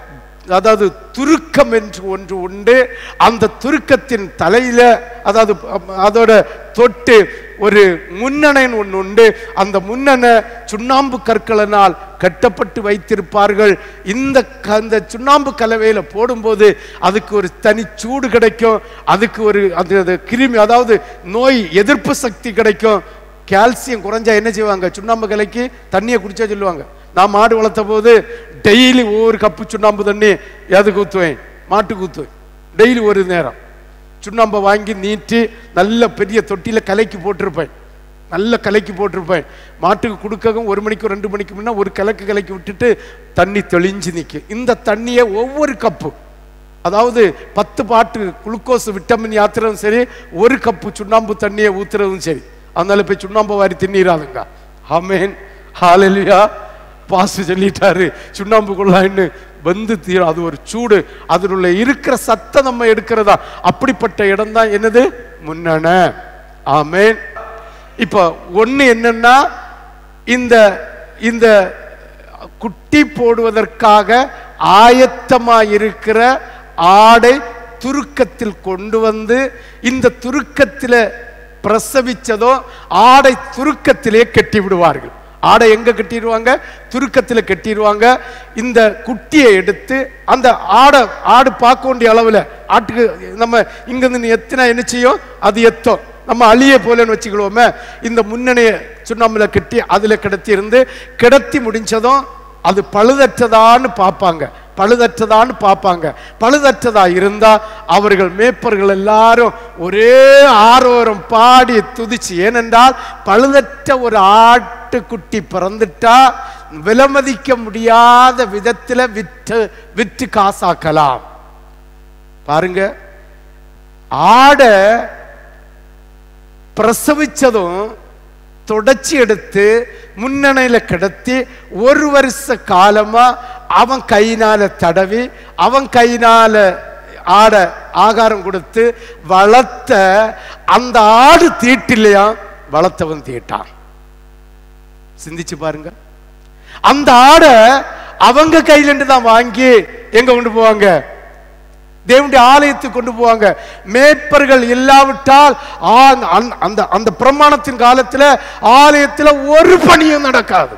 அதாவது துருக்கம் என்று ஒன்று உண்டு அந்த துருக்கத்தின் தலையில அதாவது அ- அதோட தொட்டு ஒரு முன்னணைன்னு ஒன்று உண்டு அந்த முன்னணை சுண்ணாம்பு கற்களினால் கட்டப்பட்டு வைத்திருப்பார்கள் இந்த க- அந்த சுண்ணாம்பு கலவையில போடும்போது அதுக்கு ஒரு தனி சூடு கிடைக்கும் அதுக்கு ஒரு அது அது கிருமி அதாவது நோய் எதிர்ப்பு சக்தி கிடைக்கும் கால்சியம் குறைஞ்சா என்ன செய்வாங்க சுண்ணாம்பு கலைக்கு தண்ணியை குடிச்சா சொல்லுவாங்க நான் மாடு வளர்த்த போது டெய்லி ஒவ்வொரு கப்பு சுண்ணாம்பு தண்ணி எதுக்கு ஊற்றுவேன் மாட்டுக்கு ஊற்றுவேன் டெய்லி ஒரு நேரம் சுண்ணாம்பை வாங்கி நீட்டி நல்ல பெரிய தொட்டியில கலைக்கு போட்டிருப்பேன் நல்ல கலைக்கு போட்டிருப்பேன் மாட்டுக்கு கொடுக்கவும் ஒரு மணிக்கு ரெண்டு மணிக்கு முன்ன ஒரு கலக்கு கலக்கி விட்டுட்டு தண்ணி தெளிஞ்சு நிற்கும் இந்த தண்ணியை ஒவ்வொரு கப்பு அதாவது பத்து பாட்டு குளுக்கோஸ் விட்டமின் யாத்திரவும் சரி ஒரு கப்பு சுண்ணாம்பு தண்ணியை ஊத்துறதும் சரி அதனால போய் சுண்ணாம்பு வாரி தின்னிராதுங்க ஆமேன் ஹாலெலுயா பாசு சொல்லிட்டாரு சுண்ணாம்பு கொள்ளாயின்னு வந்து தீரும் அது ஒரு சூடு அதில் இருக்கிற சத்தம் நம்ம எடுக்கிறதா அப்படிப்பட்ட இடம் தான் என்னது முன்னண ஆமேன் இப்போ ஒண்ணு என்னன்னா இந்த இந்த குட்டி போடுவதற்காக ஆயத்தமாக இருக்கிற ஆடை துருக்கத்தில் கொண்டு வந்து இந்த துருக்கத்தில் பிரசவிச்சதோ ஆடை துருக்கத்திலே கட்டி விடுவார்கள் ஆடை எங்க கட்டிடுவாங்க துருக்கத்துல கட்டிடுவாங்க இந்த குட்டியை எடுத்து அந்த ஆடை ஆடு பார்க்க வேண்டிய அளவுல ஆட்டுக்கு நம்ம இங்க இருந்து எத்தினா என்ன செய்யும் அது எத்தம் நம்ம அழிய போலன்னு வச்சுக்கிடுவோமே இந்த முன்னணியை சுண்ணாம்புல கட்டி அதுல கிடத்தி இருந்து கிடத்தி முடிஞ்சதும் அது பழுதற்றதான்னு பார்ப்பாங்க பழுதற்றதான்னு பார்ப்பாங்க பழுதற்றதா இருந்தா அவர்கள் மேப்பர்கள் எல்லாரும் ஒரே ஆரோரம் பாடி துதிச்சு ஏனென்றால் பழுதற்ற ஒரு ஆட்டுக்குட்டி பிறந்துட்டா விலமதிக்க முடியாத விதத்துல விற்று விற்று காசாக்கலாம் பாருங்க ஆடை பிரசவிச்சதும் தொடச்சி எடுத்து முன்னணையில கிடத்தி ஒரு வருஷ காலமா அவன் கையினால தடவி அவன் கையினால ஆட ஆகாரம் கொடுத்து வளர்த்த அந்த ஆடு தீட்டிலையா வளர்த்தவன் தீட்டான் சிந்திச்சு பாருங்க அந்த ஆடை அவங்க கையில இருந்து தான் வாங்கி எங்க கொண்டு போவாங்க தேவனுடைய ஆலயத்துக்கு கொண்டு போவாங்க மேய்ப்பர்கள் இல்லாவிட்டால் ஆ- அந்த- அந்த அந்த பிரமாணத்தின் காலத்துல ஆலயத்துல ஒரு பணியும் நடக்காது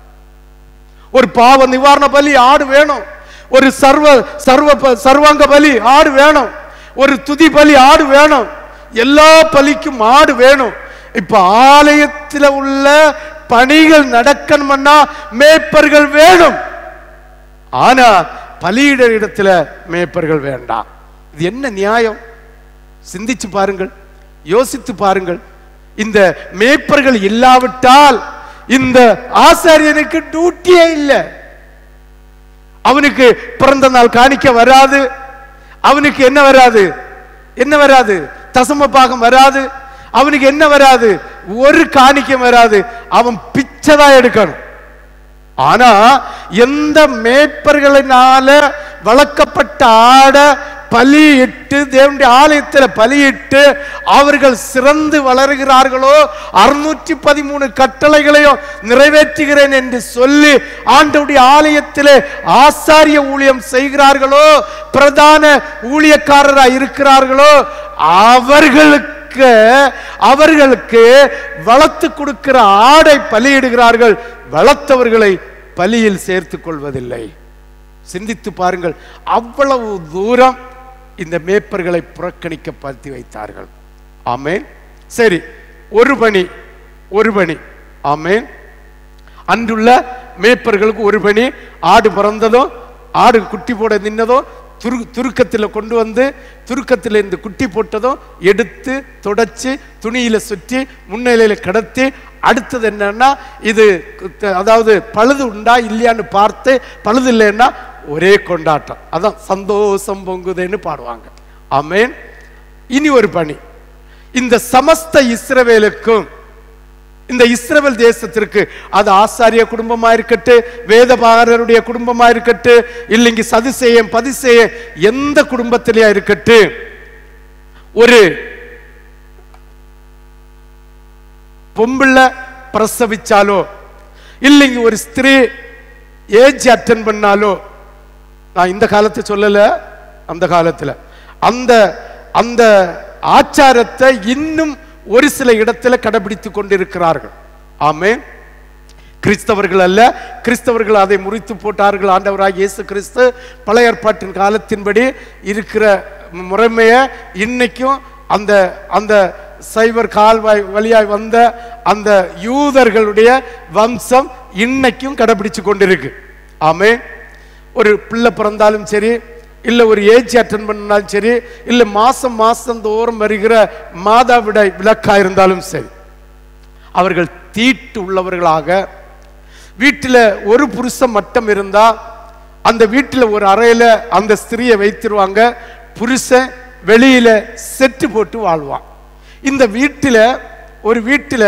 ஒரு பாவ நிவாரண பலி ஆடு வேணும் ஒரு சர்வ சர்வ ப- சர்வாங்க பலி ஆடு வேணும் ஒரு துதி பலி ஆடு வேணும் எல்லா பலிக்கும் ஆடு வேணும் இப்ப ஆலயத்துல உள்ள பணிகள் நடக்கணும்னா மேய்ப்பர்கள் வேணும் ஆனா பலியிட இடத்துல மேய்ப்பர்கள் வேண்டாம் இது என்ன நியாயம் சிந்திச்சு பாருங்கள் யோசித்து பாருங்கள் இந்த மேய்ப்பர்கள் இல்லாவிட்டால் இந்த ஆசாரியனுக்கு டியூட்டியே இல்லை அவனுக்கு பிறந்த நாள் காணிக்க வராது அவனுக்கு என்ன வராது என்ன வராது தசம பாகம் வராது அவனுக்கு என்ன வராது ஒரு காணிக்கம் வராது அவன் பிச்சை தான் எடுக்கணும் ஆனா எந்த மேய்ப்பர்களினால வளர்க்கப்பட்ட ஆட பலியிட்டு தேவனுடைய ஆலயத்தில் பலியிட்டு அவர்கள் சிறந்து வளர்கிறார்களோ அறுநூற்றி பதிமூணு கட்டளைகளையும் நிறைவேற்றுகிறேன் என்று சொல்லி ஆண்டவுடைய ஆலயத்திலே ஆசாரிய ஊழியம் செய்கிறார்களோ பிரதான ஊழியக்காரராய் இருக்கிறார்களோ அவர்களுக்கு அவர்களுக்கு வளர்த்து கொடுக்கிற ஆடை பலியிடுகிறார்கள் வளர்த்தவர்களை பலியில் சேர்த்துக் கொள்வதில்லை சிந்தித்து பாருங்கள் அவ்வளவு தூரம் இந்த மேய்ப்பர்களை புறக்கணிக்க படுத்தி வைத்தார்கள் ஆமென் சரி ஒரு பணி ஒரு பணி ஆமென் அன்றுள்ள மேய்ப்பர்களுக்கு ஒரு பணி ஆடு பிறந்ததும் ஆடு குட்டி போட நின்னதும் துரு துருக்கத்தில் கொண்டு வந்து துருக்கத்தில் இந்த குட்டி போட்டதும் எடுத்து தொடச்சி துணியில சுற்றி முன்னிலையில கடத்தி அடுத்தது என்னன்னா இது கு- அதாவது பழுது உண்டா இல்லையான்னு பார்த்து பழுது இல்லைன்னா ஒரே கொண்டாட்டம் அதான் சந்தோஷம் பொங்குதுன்னு பாடுவாங்க ஆமென் இனி ஒரு பணி இந்த சமஸ்த இஸ்ரவேலுக்கும் இந்த இஸ்ரவேல் தேசத்திற்கு அது ஆசாரிய குடும்பமா இருக்கட்டு வேதபாரருடைய குடும்பமா இருக்கட்டு இல்லைங்க சதுசேயம் பதிசேயம் எந்த குடும்பத்திலேயா இருக்கட்டு ஒரு பொம்பிள்ள பிரசவிச்சாலோ இல்லைங்க ஒரு ஸ்திரீ ஏஜ் அட்டன் பண்ணாலோ நான் இந்த காலத்தை சொல்லல அந்த காலத்துல அந்த அந்த ஆச்சாரத்தை இன்னும் ஒரு சில இடத்துல கடைபிடித்துக் கொண்டிருக்கிறார்கள் ஆமென் கிறிஸ்தவர்கள் அல்ல கிறிஸ்தவர்கள் அதை முறித்து போட்டார்கள் ஆண்டவராக இயேசு கிறிஸ்து பழைய ஏற்பாட்டின் காலத்தின்படி இருக்கிற முறைமையை இன்னைக்கும் அந்த அந்த சைவர் கால்வாய் வழியாய் வந்த அந்த யூதர்களுடைய வம்சம் இன்னைக்கும் கடைபிடிச்சு கொண்டிருக்கு ஆமே ஒரு பிள்ளை பிறந்தாலும் சரி இல்ல ஒரு ஏஜ் அட்டன் பண்ணாலும் சரி இல்ல மாசம் மாசம் தோறும் வருகிற மாதாவிடாய் விளக்கா இருந்தாலும் சரி அவர்கள் தீட்டு உள்ளவர்களாக வீட்டில் ஒரு புருஷன் மட்டும் இருந்தா அந்த வீட்டில் ஒரு அறையில அந்த ஸ்திரியை வைத்திருவாங்க புருஷன் வெளியில செட்டு போட்டு வாழ்வான் இந்த வீட்டில் ஒரு வீட்டில்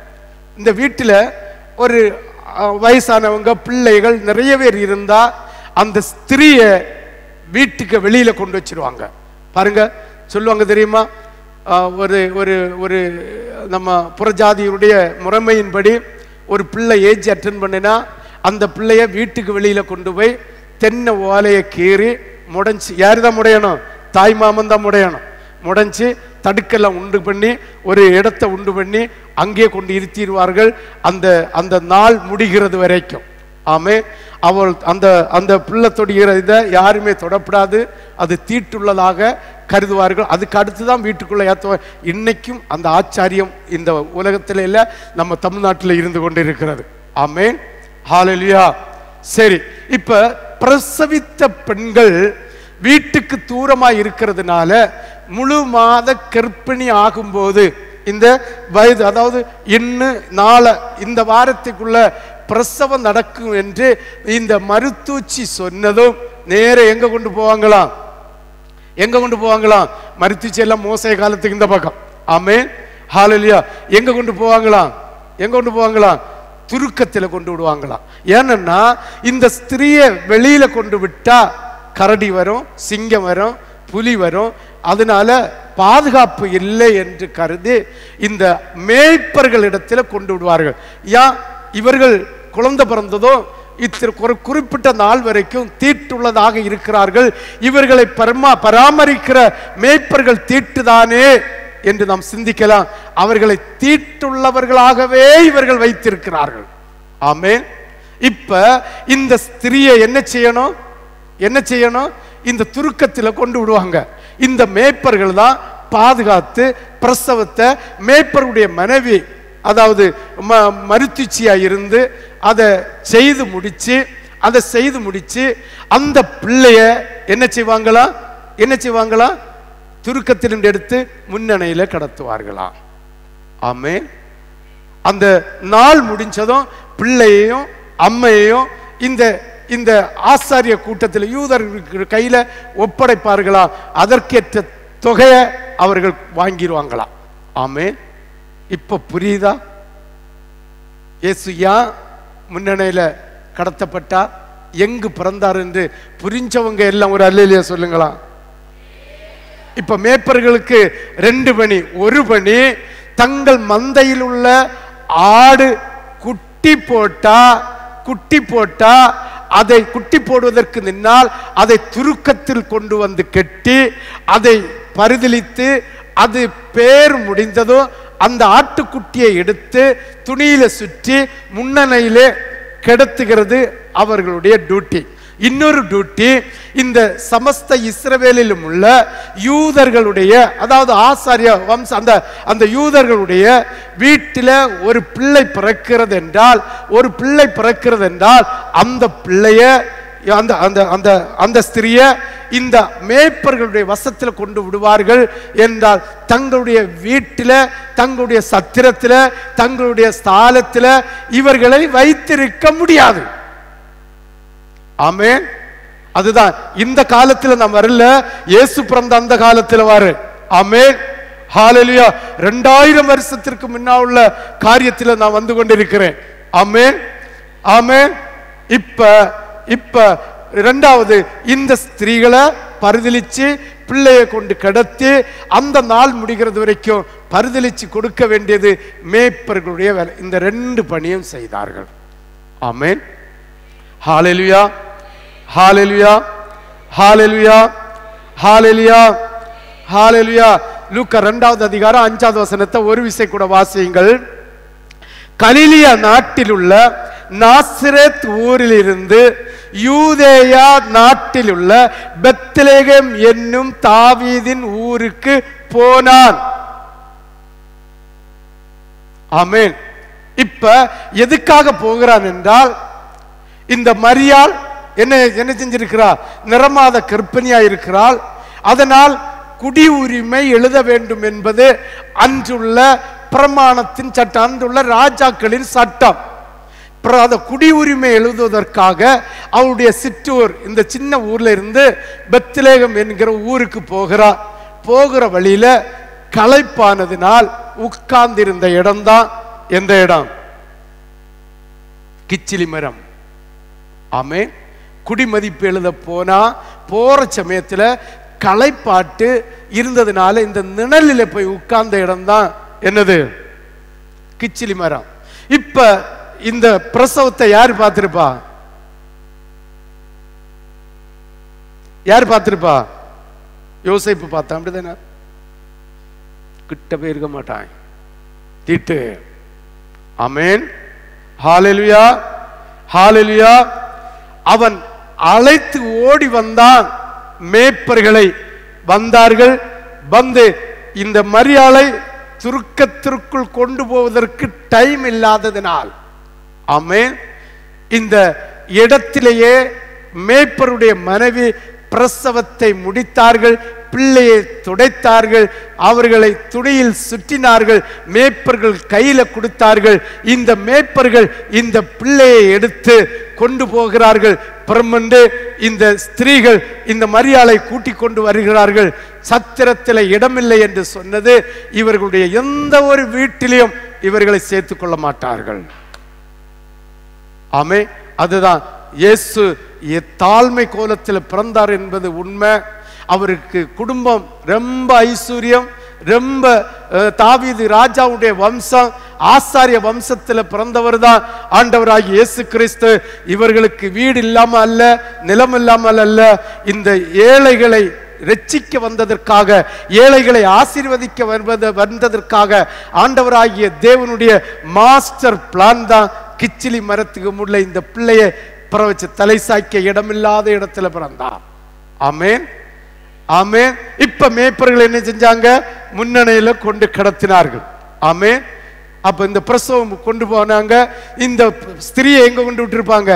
இந்த வீட்டில் ஒரு அஹ், வயசானவங்க பிள்ளைகள் நிறைய பேர் இருந்தா அந்த ஸ்திரியை வீட்டுக்கு வெளியில கொண்டு வச்சிருவாங்க பாருங்க சொல்லுவாங்க தெரியுமா அஹ், ஒரு ஒரு ஒரு நம்ம புறஜாதியுடைய முறைமையின்படி ஒரு பிள்ளை ஏஜ் அட்டன் பண்ணினா அந்த பிள்ளைய வீட்டுக்கு வெளியில கொண்டு போய் தென்னை ஓலையை கீறி முடைஞ்சு யார் தான் முடையணும் தாய் மாமன் தான் முடையணும் முடைஞ்சு தடுக்கெல்லாம் உண்டு பண்ணி ஒரு இடத்தை உண்டு பண்ணி அங்கே கொண்டு இருத்திடுவார்கள் அந்த அந்த நாள் முடிகிறது வரைக்கும் ஆமே அவள் அந்த அந்த பிள்ளை தொடுகிற இதை யாருமே தொடப்படாது அது தீட்டுள்ளதாக கருதுவார்கள் அதுக்கு அடுத்து தான் வீட்டுக்குள்ள ஏற்றுவ இன்னைக்கும் அந்த ஆச்சாரியம் இந்த உலகத்தில் இல்ல நம்ம தமிழ்நாட்டில் இருந்து கொண்டிருக்கிறது ஆமேன் ஹalleluya சரி இப்ப பிரசவித்த பெண்கள் வீட்டுக்கு தூரமா இருக்கிறதுனால முழு மாத கர்ப்பிணி ஆகும்போது இந்த வயது அதாவது இன்னு நாளை இந்த வாரத்துக்குள்ள பிரசவம் நடக்கும் என்று இந்த மருத்துவச்சி சொன்னதும் நேர எங்க கொண்டு போவாங்களாம் எங்க கொண்டு போவாங்களாம் மருத்துவச்சி எல்லாம் மோசைய காலத்துக்கு இந்த பக்கம் ஆமே ஹாலலியா எங்க கொண்டு போவாங்களாம் எங்க கொண்டு போவாங்களாம் துருக்கத்துல கொண்டு விடுவாங்களாம் ஏன்னா இந்த ஸ்திரியை வெளியில கொண்டு விட்டா கரடி வரும் சிங்கம் வரும் புலி வரும் அதனால பாதுகாப்பு இல்லை என்று கருதி இந்த மேய்ப்பர்களிடத்தில் கொண்டு விடுவார்கள் ஏன் இவர்கள் குழந்தை பிறந்ததோ இத்திரு ஒரு குறிப்பிட்ட நாள் வரைக்கும் தீட்டுள்ளதாக இருக்கிறார்கள் இவர்களை பரமா பராமரிக்கிற மேய்ப்பர்கள் தீட்டுதானே என்று நாம் சிந்திக்கலாம் அவர்களை தீட்டுள்ளவர்களாகவே இவர்கள் வைத்திருக்கிறார்கள் ஆமே இப்ப இந்த ஸ்திரியை என்ன செய்யணும் என்ன செய்யணும் இந்த துருக்கத்தில் கொண்டு விடுவாங்க இந்த மேய்ப்பர்கள் தான் பாதுகாத்து பிரசவத்தை மேய்ப்பருடைய மனைவி அதாவது ம மருத்துவச்சியா இருந்து அதை செய்து முடிச்சு அதை செய்து முடிச்சு அந்த பிள்ளைய என்ன செய்வாங்களா என்ன செய்வாங்களா துருக்கத்திலிருந்து எடுத்து முன்னணையில கடத்துவார்களாம் ஆமே அந்த நாள் முடிஞ்சதும் பிள்ளையையும் அம்மையையும் இந்த இந்த ஆசாரிய கூட்டத்தில் யூதர் கையில ஒப்படைப்பார்களாம் அதற்கேற்ற தொகையை அவர்கள் வாங்கிடுவாங்களாம் ஆமே இப்ப புரியுதா இயேசு ஏன் முன்னணியில கடத்தப்பட்டா எங்கு பிறந்தார் என்று புரிஞ்சவங்க எல்லாம் ஒரு அல்லையிலேயே சொல்லுங்களா இப்ப மேய்ப்பர்களுக்கு ரெண்டு பணி ஒரு பணி தங்கள் மந்தையில் உள்ள ஆடு குட்டி போட்டா குட்டி போட்டா அதை குட்டி போடுவதற்கு நின்னால் அதை துருக்கத்தில் கொண்டு வந்து கெட்டி அதை பரிதலித்து அது பேர் முடிந்ததும் அந்த ஆட்டுக்குட்டியை எடுத்து துணியில சுற்றி முன்னணையிலே கிடத்துகிறது அவர்களுடைய டியூட்டி இன்னொரு டியூட்டி இந்த சமஸ்த இஸ்ரவேலிலும் உள்ள யூதர்களுடைய அதாவது ஆசாரிய வம்ச அந்த அந்த யூதர்களுடைய வீட்டில் ஒரு பிள்ளை பிறக்கிறது என்றால் ஒரு பிள்ளை பிறக்கிறது என்றால் அந்த பிள்ளைய அந்த அந்த அந்த அந்த ஸ்திரிய இந்த மேய்ப்பர்களுடைய வசத்தில் கொண்டு விடுவார்கள் என்றால் தங்களுடைய வீட்டில் தங்களுடைய சத்திரத்தில் தங்களுடைய ஸ்தாலத்தில் இவர்களை வைத்திருக்க முடியாது ஆமென் அதுதான் இந்த காலத்துல நாம் வரல இயேசு பிறந்த அந்த காலத்துல வாரு ஆமென் ஹalleluya ரெண்டாயிரம் வருஷத்திற்கு முன்னா உள்ள காரியத்தில் நான் வந்து கொண்டிருக்கிறேன் ஆமென் ஆமென் இப்ப இப்ப இரண்டாவது இந்த ஸ்திரீகளை பரிதலிச்சு பிள்ளையை கொண்டு கடத்தி அந்த நாள் முடிகிறது வரைக்கும் பரிதலிச்சு கொடுக்க வேண்டியது மேய்ப்பர்களுடைய வேலை இந்த ரெண்டு பணியும் செய்தார்கள் ஆமென் ஹalleluya ஹalleluya ஹalleluya ஹalleluya ஹalleluya லூக்கா இரண்டாவது அதிகாரம் அஞ்சாவது வசனத்தை ஒரு விசை கூட வாசியுங்கள் கலிலிய நாட்டில் உள்ள நாசிரேத் ஊரில் இருந்து யூதேயா நாட்டில் உள்ள பெத்லேகம் என்னும் தாவீதின் ஊருக்கு போனான் ஆமென் இப்ப எதுக்காக போகிறான் என்றால் இந்த மரியாள் என்ன என்ன செஞ்சிருக்கிறார் நிறமாத கர்ப்பிணியா இருக்கிறாள் அதனால் குடி உரிமை எழுத வேண்டும் என்பது அன்றுள்ள பிரமாணத்தின் சட்டம் அன்றுள்ள ராஜாக்களின் சட்டம் பிற- அந்த குடி உரிமை எழுதுவதற்காக அவருடைய சிற்றூர் இந்த சின்ன ஊர்ல இருந்து பெத்லேகம் என்கிற ஊருக்கு போகிறார் போகிற வழியில களைப்பானதினால் உட்கார்ந்திருந்த இடம்தான் எந்த இடம் கிச்சிலி மரம் ஆமென் குடிமதிப்பு எழுத போனா போற சமயத்துல களைப்பாட்டு இருந்ததுனால இந்த நிழலில போய் உட்கார்ந்த இடம்தான் என்னது கிச்சிலி மரம் இப்ப இந்த பிரசவத்தை யார் பார்த்திருப்பா யார் பார்த்திருப்பா யோசிப்பு பார்த்தா அப்படிதானே கிட்ட போய் இருக்க மாட்டான் தீட்டு அமேன் ஹalleluya ஹalleluya அவன் அழைத்து ஓடி வந்தான் மேய்ப்பர்களை வந்தார்கள் வந்து இந்த மரியாளை துருக்கத்திற்குள் கொண்டு போவதற்கு டைம் இல்லாததினால் ஆமென் இந்த இடத்திலேயே மேய்ப்பருடைய மனைவி பிரசவத்தை முடித்தார்கள் பிள்ளையை துடைத்தார்கள் அவர்களை துணியில் சுற்றினார்கள் மேய்ப்பர்கள் கையில கொடுத்தார்கள் இந்த மேய்ப்பர்கள் இந்த பிள்ளையை எடுத்து கொண்டு போகிறார்கள் பிரம்மண்டு இந்த ஸ்திரீகள் இந்த மரியாளை கூட்டிக் கொண்டு வருகிறார்கள் சத்திரத்தில் இடமில்லை என்று சொன்னது இவர்களுடைய எந்த ஒரு வீட்டிலையும் இவர்களை சேர்த்துக் கொள்ள மாட்டார்கள் ஆமே அதுதான் இயேசு எ- தாழ்மை கோலத்தில் பிறந்தார் என்பது உண்மை அவருக்கு குடும்பம் ரொம்ப ஐஸ்வர்யம் ரொம்ப அஹ், தாவீது ராஜாவுடைய வம்சம் ஆசாரிய வம்சத்தில் பிறந்தவர் தான் ஆண்டவராகிய இயேசு கிறிஸ்து இவர்களுக்கு வீடு இல்லாம அல்ல நிலம் இல்லாமல் அல்ல இந்த ஏழைகளை ரட்சிக்க வந்ததற்காக ஏழைகளை ஆசீர்வதிக்க வருவது வந்ததற்காக ஆண்டவராகிய தேவனுடைய மாஸ்டர் பிளான் தான் கிச்சிலி மரத்துக்கு முள்ள இந்த பிள்ளையை பிறவச்சு தலை சாய்க்க இடமில்லாத இடத்துல பிறந்தான் ஆமென் ஆமென் இப்ப மேய்ப்பர்கள் என்ன செஞ்சாங்க முன்னணியில கொண்டு கடத்தினார்கள் ஆமென் அப்ப இந்த பிரசவம் கொண்டு போனாங்க இந்த ஸ்திரியை எங்க கொண்டு விட்டுருப்பாங்க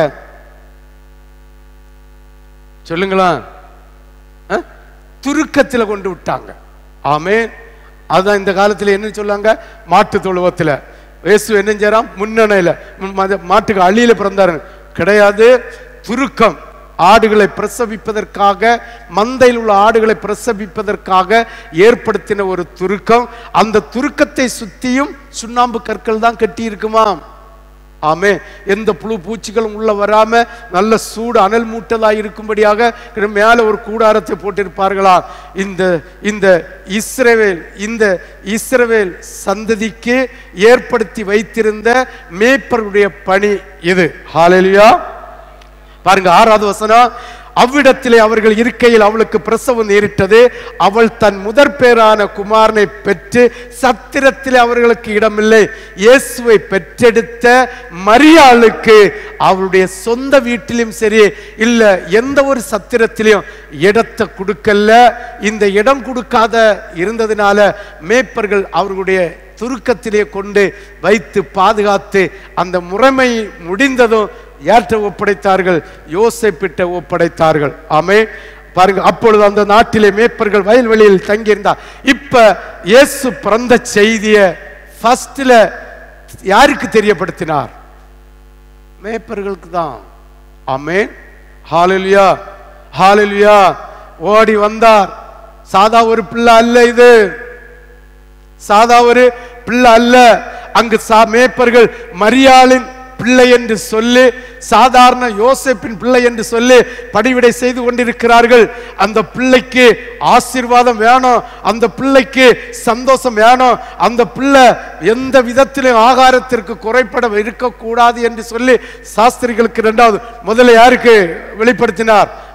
சொல்லுங்களா அஹ்? துருக்கத்துல கொண்டு விட்டாங்க ஆமென் அதான் இந்த காலத்துல என்ன சொல்லாங்க மாட்டு தொழுவத்துல இயேசு என்ன செய்யறான் முன்னணையில முன் மத- மாட்டுக்கு அழியில பிறந்தாரு கிடையாது துருக்கம் ஆடுகளை பிரசவிப்பதற்காக மந்தையில் உள்ள ஆடுகளை பிரசவிப்பதற்காக ஏற்படுத்தின ஒரு துருக்கம் அந்த துருக்கத்தை சுத்தியும் சுண்ணாம்பு கற்கள் தான் கட்டி இருக்குமாம் ஆமே எந்த புழு பூச்சிகளும் உள்ள வராம நல்ல சூடு அனல் மூட்டதா இருக்கும்படியாக மேல ஒரு கூடாரத்தை போட்டிருப்பார்களா இந்த இந்த இஸ்ரவேல் இந்த இஸ்ரவேல் சந்ததிக்கு ஏற்படுத்தி வைத்திருந்த மேய்ப்பருடைய பணி இது ஹalleluya பாருங்க ஆறாவது வசனம் அவ்விடத்திலே அவர்கள் இருக்கையில் அவளுக்கு பிரசவம் நேரிட்டது அவள் தன் முதற் பேரான குமாரனை பெற்று சத்திரத்திலே அவர்களுக்கு இடமில்லை இயேசுவை பெற்றெடுத்த மரியாளுக்கு அவளுடைய சொந்த வீட்டிலும் சரி இல்ல எந்த ஒரு சத்திரத்திலையும் இடத்தை கொடுக்கல இந்த இடம் கொடுக்காத இருந்ததுனால மேய்ப்பர்கள் அவர்களுடைய துருக்கத்திலே கொண்டு வைத்து பாதுகாத்து அந்த முறைமை முடிந்ததும் யார்கிட்ட ஒப்படைத்தார்கள் யோசேப்பிட்ட ஒப்படைத்தார்கள் ஆமே பாருங்க அப்பொழுது அந்த நாட்டிலே மேய்ப்பர்கள் வயல்வெளியில் தங்கியிருந்தார் இப்ப இயேசு பிறந்த செய்திய ஃபர்ஸ்ட்ல யாருக்கு தெரியப்படுத்தினார் மேய்ப்பர்களுக்கு தான் ஆமென் ஹalleluya ஹalleluya ஓடி வந்தார் சாதா ஒரு பிள்ளை அல்ல இது சாதா ஒரு பிள்ளை அல்ல அங்கு சா மேய்ப்பர்கள் மரியாளின் பிள்ளை என்று சொல்லி சாதாரண யோசேப்பின் பிள்ளை என்று சொல்லி படிவிடை செய்து கொண்டிருக்கிறார்கள் அந்த பிள்ளைக்கு ஆசீர்வாதம் வேணும் அந்த பிள்ளைக்கு சந்தோஷம் வேணும் அந்த பிள்ளை எந்த விதத்திலும் ஆகாரத்திற்கு குறைபட இருக்கக்கூடாது என்று சொல்லி சாஸ்திரிகளுக்கு இரண்டாவது முதல்ல யாருக்கு வெளிப்படுத்தினார்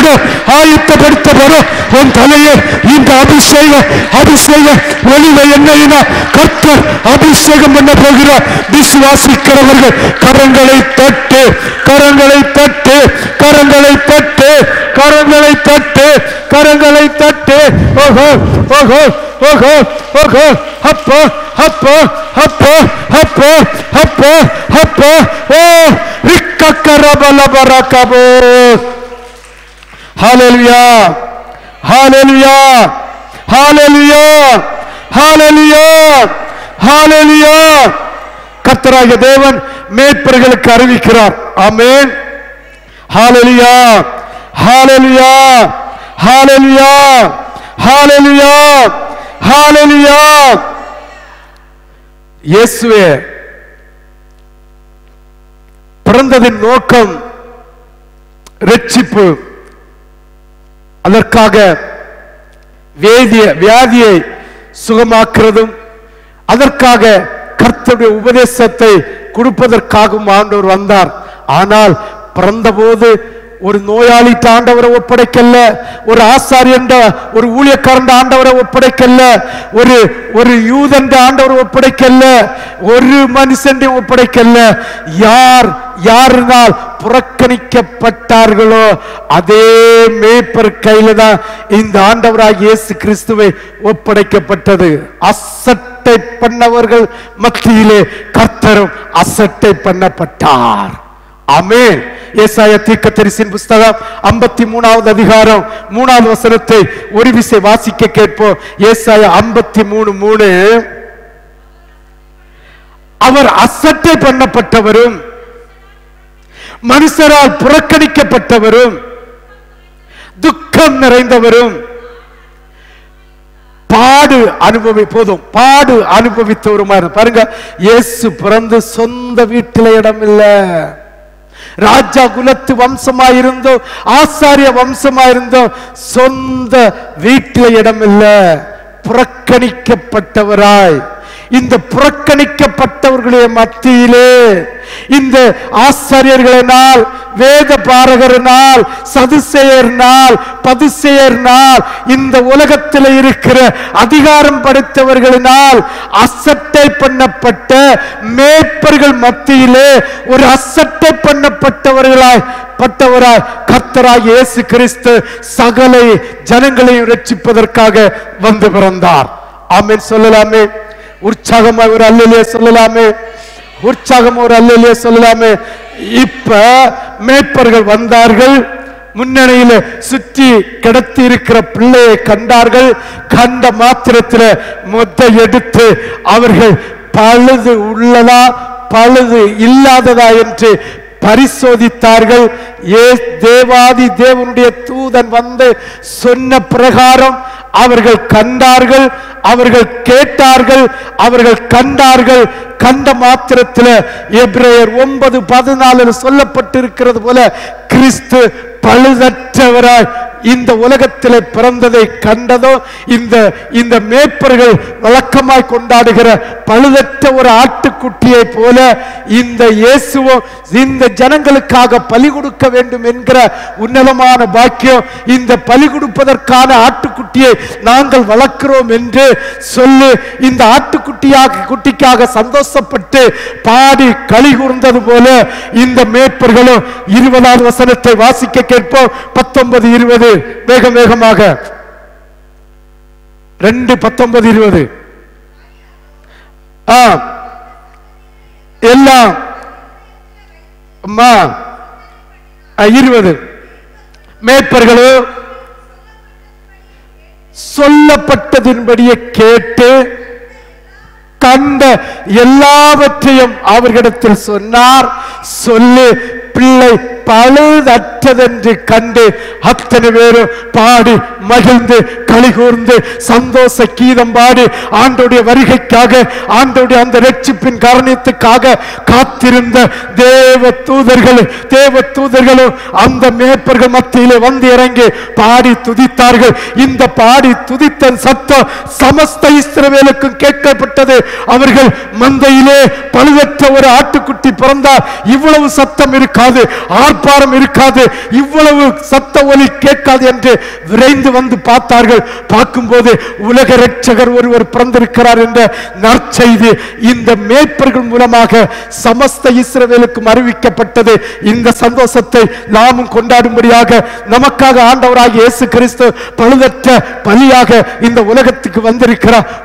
ஆயத்தப்படும் ஆயத்தப்படுத்தப்படும் உன் தலையை இந்த அபிஷேக அபிஷேக ஒளிவ எண்ணெயின கர்த்தர் அபிஷேகம் பண்ண போகிறார் விசுவாசிக்கிறவர்கள் கரங்களை தட்டு கரங்களை தட்டு கரங்களை தட்டு கரங்களை தட்டு கரங்களை தட்டு ஓஹோ ஓஹோ ஓஹோ ஓஹோ அப்போ அப்போ அப்போ அப்போ அப்போ அப்போ ஓ ரிக்கரபல பரகபோ ஹalleluya ஹalleluya ஹalleluya ஹalleluya ஹalleluya கர்த்தராகிய தேவன் மேய்ப்பர்களுக்கு அறிவிக்கிறார் ஆமென் ஹalleluya ஹalleluya ஹalleluya ஹalleluya ஹalleluya இயேசுவே பிறந்ததின் நோக்கம் ரட்சிப்பு அதற்காக வேதிய வியாதியை சுகமாக்குறதும் அதற்காக கர்த்தருடைய உபதேசத்தை கொடுப்பதற்காகவும் ஆண்டவர் வந்தார் ஆனால் பிறந்தபோது ஒரு நோயாளிட்ட ஆண்டவரை ஒப்படைக்கல ஒரு ஆசாரியண்ட ஒரு ஊழியக்காரண்ட ஆண்டவரை ஒப்படைக்கல ஒரு ஒரு யூதண்ட ஆண்டவரை ஒப்படைக்கல ஒரு மனுஷன் ஒப்படைக்கல யார் யாருனால் புறக்கணிக்கப்பட்டார்களோ அதே மேய்ப்பர் கையில தான் இந்த ஆண்டவராகிய இயேசு கிறிஸ்துவை ஒப்படைக்கப்பட்டது அசட்டை பண்ணவர்கள் மத்தியிலே கர்த்தரும் அசட்டை பண்ணப்பட்டார் ஆமென் ஏசாய தீர்க்கதரிசியின் புஸ்தகம் ஐம்பத்தி மூணாவது அதிகாரம் மூணாவது வசனத்தை ஒரு விசை வாசிக்க கேட்போம் ஏசாய ஐம்பத்தி மூணு மூணு அவர் அசட்டை பண்ணப்பட்டவரும் மனுஷரால் புறக்கணிக்கப்பட்டவரும் துக்கம் நிறைந்தவரும் பாடு அனுபவி போதும் பாடு அனுபவித்தவருமா இரு- பாருங்க இயேசு பிறந்து சொந்த வீட்டில இடம் இல்ல ராஜா குலத்து வம்சமா இருந்தோம் ஆசாரிய வம்சமா இருந்தோம் சொந்த வீட்டில இடம் இல்ல புறக்கணிக்கப்பட்டவராய் இந்த புறக்கணிக்கப்பட்டவர்களுடைய மத்தியிலே இந்த ஆசாரியர்களினால் வேத பாரகரினால் சதுசேயர்னால் பதுசேயர்னால் இந்த உலகத்தில் இருக்கிற அதிகாரம் படைத்தவர்களினால் அசட்டை பண்ணப்பட்ட மேய்ப்பர்கள் மத்தியிலே ஒரு அசட்டை பண்ணப்பட்டவர்களாய் பட்டவராய் கர்த்தராய் இயேசு கிறிஸ்து சகல ஜனங்களையும் ரட்சிப்பதற்காக வந்து பிறந்தார் ஆமென் சொல்லலாமே உற்சாகமாய் ஒரு அல்லையே சொல்லலாமே உற்சாகம் ஒரு அல்லையே சொல்லலாமே இப்ப மேய்ப்பர்கள் வந்தார்கள் முன்னணியில சுற்றி கிடத்தி இருக்கிற பிள்ளையை கண்டார்கள் கண்ட மாத்திரத்தில் மொத்த எடுத்து அவர்கள் பழுது உள்ளதா பழுது இல்லாததா என்று பரிசோதித்தார்கள் ஏ தேவாதி தேவனுடைய தூதன் வந்து சொன்ன பிரகாரம் அவர்கள் கண்டார்கள் அவர்கள் கேட்டார்கள் அவர்கள் கண்டார்கள் கண்ட மாத்திரத்தில் எபிரேயர் ஒன்பது பதினாலில் சொல்லப்பட்டிருக்கிறது போல கிறிஸ்து பழுதற்றவராய் இந்த உலகத்திலே பிறந்ததை கண்டதோ இந்த இந்த மேய்ப்பர்கள் வழக்கமாய் கொண்டாடுகிற பழுதற்ற ஒரு ஆட்டுக்குட்டியை போல இந்த இயேசுவும் இந்த ஜனங்களுக்காக பலி கொடுக்க வேண்டும் என்கிற உன்னதமான பாக்கியம் இந்த பலி கொடுப்பதற்கான ஆட்டுக்குட்டியை நாங்கள் வளர்க்கிறோம் என்று சொல்லி இந்த ஆட்டுக்குட்டியாக குட்டிக்காக சந்தோஷப்பட்டு பாடி களி கூர்ந்தது போல இந்த மேய்ப்பர்களும் இருபதாவது வசனத்தை வாசிக்க கேட்போம் பத்தொன்பது இருபது வேகம் வேகமாக ரெண்டு பத்தொன்பது இருபது ஆ எல்லாம் அம்மா ஆ, இருபது மேய்ப்பர்களோ சொல்லப்பட்டதின்படியே கேட்டு கண்ட எல்லாவற்றையும் அவர்களிடத்தில் சொன்னார் சொல்லி பிள்ளை பழுதற்றதென்று கண்டு அத்தனை பேரும் பாடி மகிழ்ந்து கலிகூர்ந்து சந்தோஷ கீதம் பாடி ஆண்டோடைய வருகைக்காக ஆண்டோடைய அந்த ரட்சிப்பின் காரணத்துக்காக காத்திருந்த தேவ தூதர்கள் தேவ தூதர்களும் அந்த மேய்ப்பர்கள் மத்தியிலே வந்து இறங்கி பாடி துதித்தார்கள் இந்த பாடி துதித்த சத்தம் சமஸ்த இஸ்ரவேலுக்கும் கேட்கப்பட்டது அவர்கள் மந்தையிலே பழுதற்ற ஒரு ஆட்டுக்குட்டி பிறந்தார் இவ்வளவு சத்தம் இருக்காது இருக்காது ஆர்ப்பாரம் இருக்காது இவ்வளவு சத்த ஒலி கேட்காது என்று விரைந்து வந்து பார்த்தார்கள் பார்க்கும்போது உலக ரட்சகர் ஒருவர் பிறந்திருக்கிறார் என்ற நற்செய்தி இந்த மேய்ப்பர்கள் மூலமாக சமஸ்த இஸ்ரவேலுக்கும் அறிவிக்கப்பட்டது இந்த சந்தோஷத்தை நாமும் கொண்டாடும்படியாக நமக்காக ஆண்டவராகிய இயேசு கிறிஸ்து பழுதற்ற பலியாக இந்த உலகத்துக்கு வந்திருக்கிறார்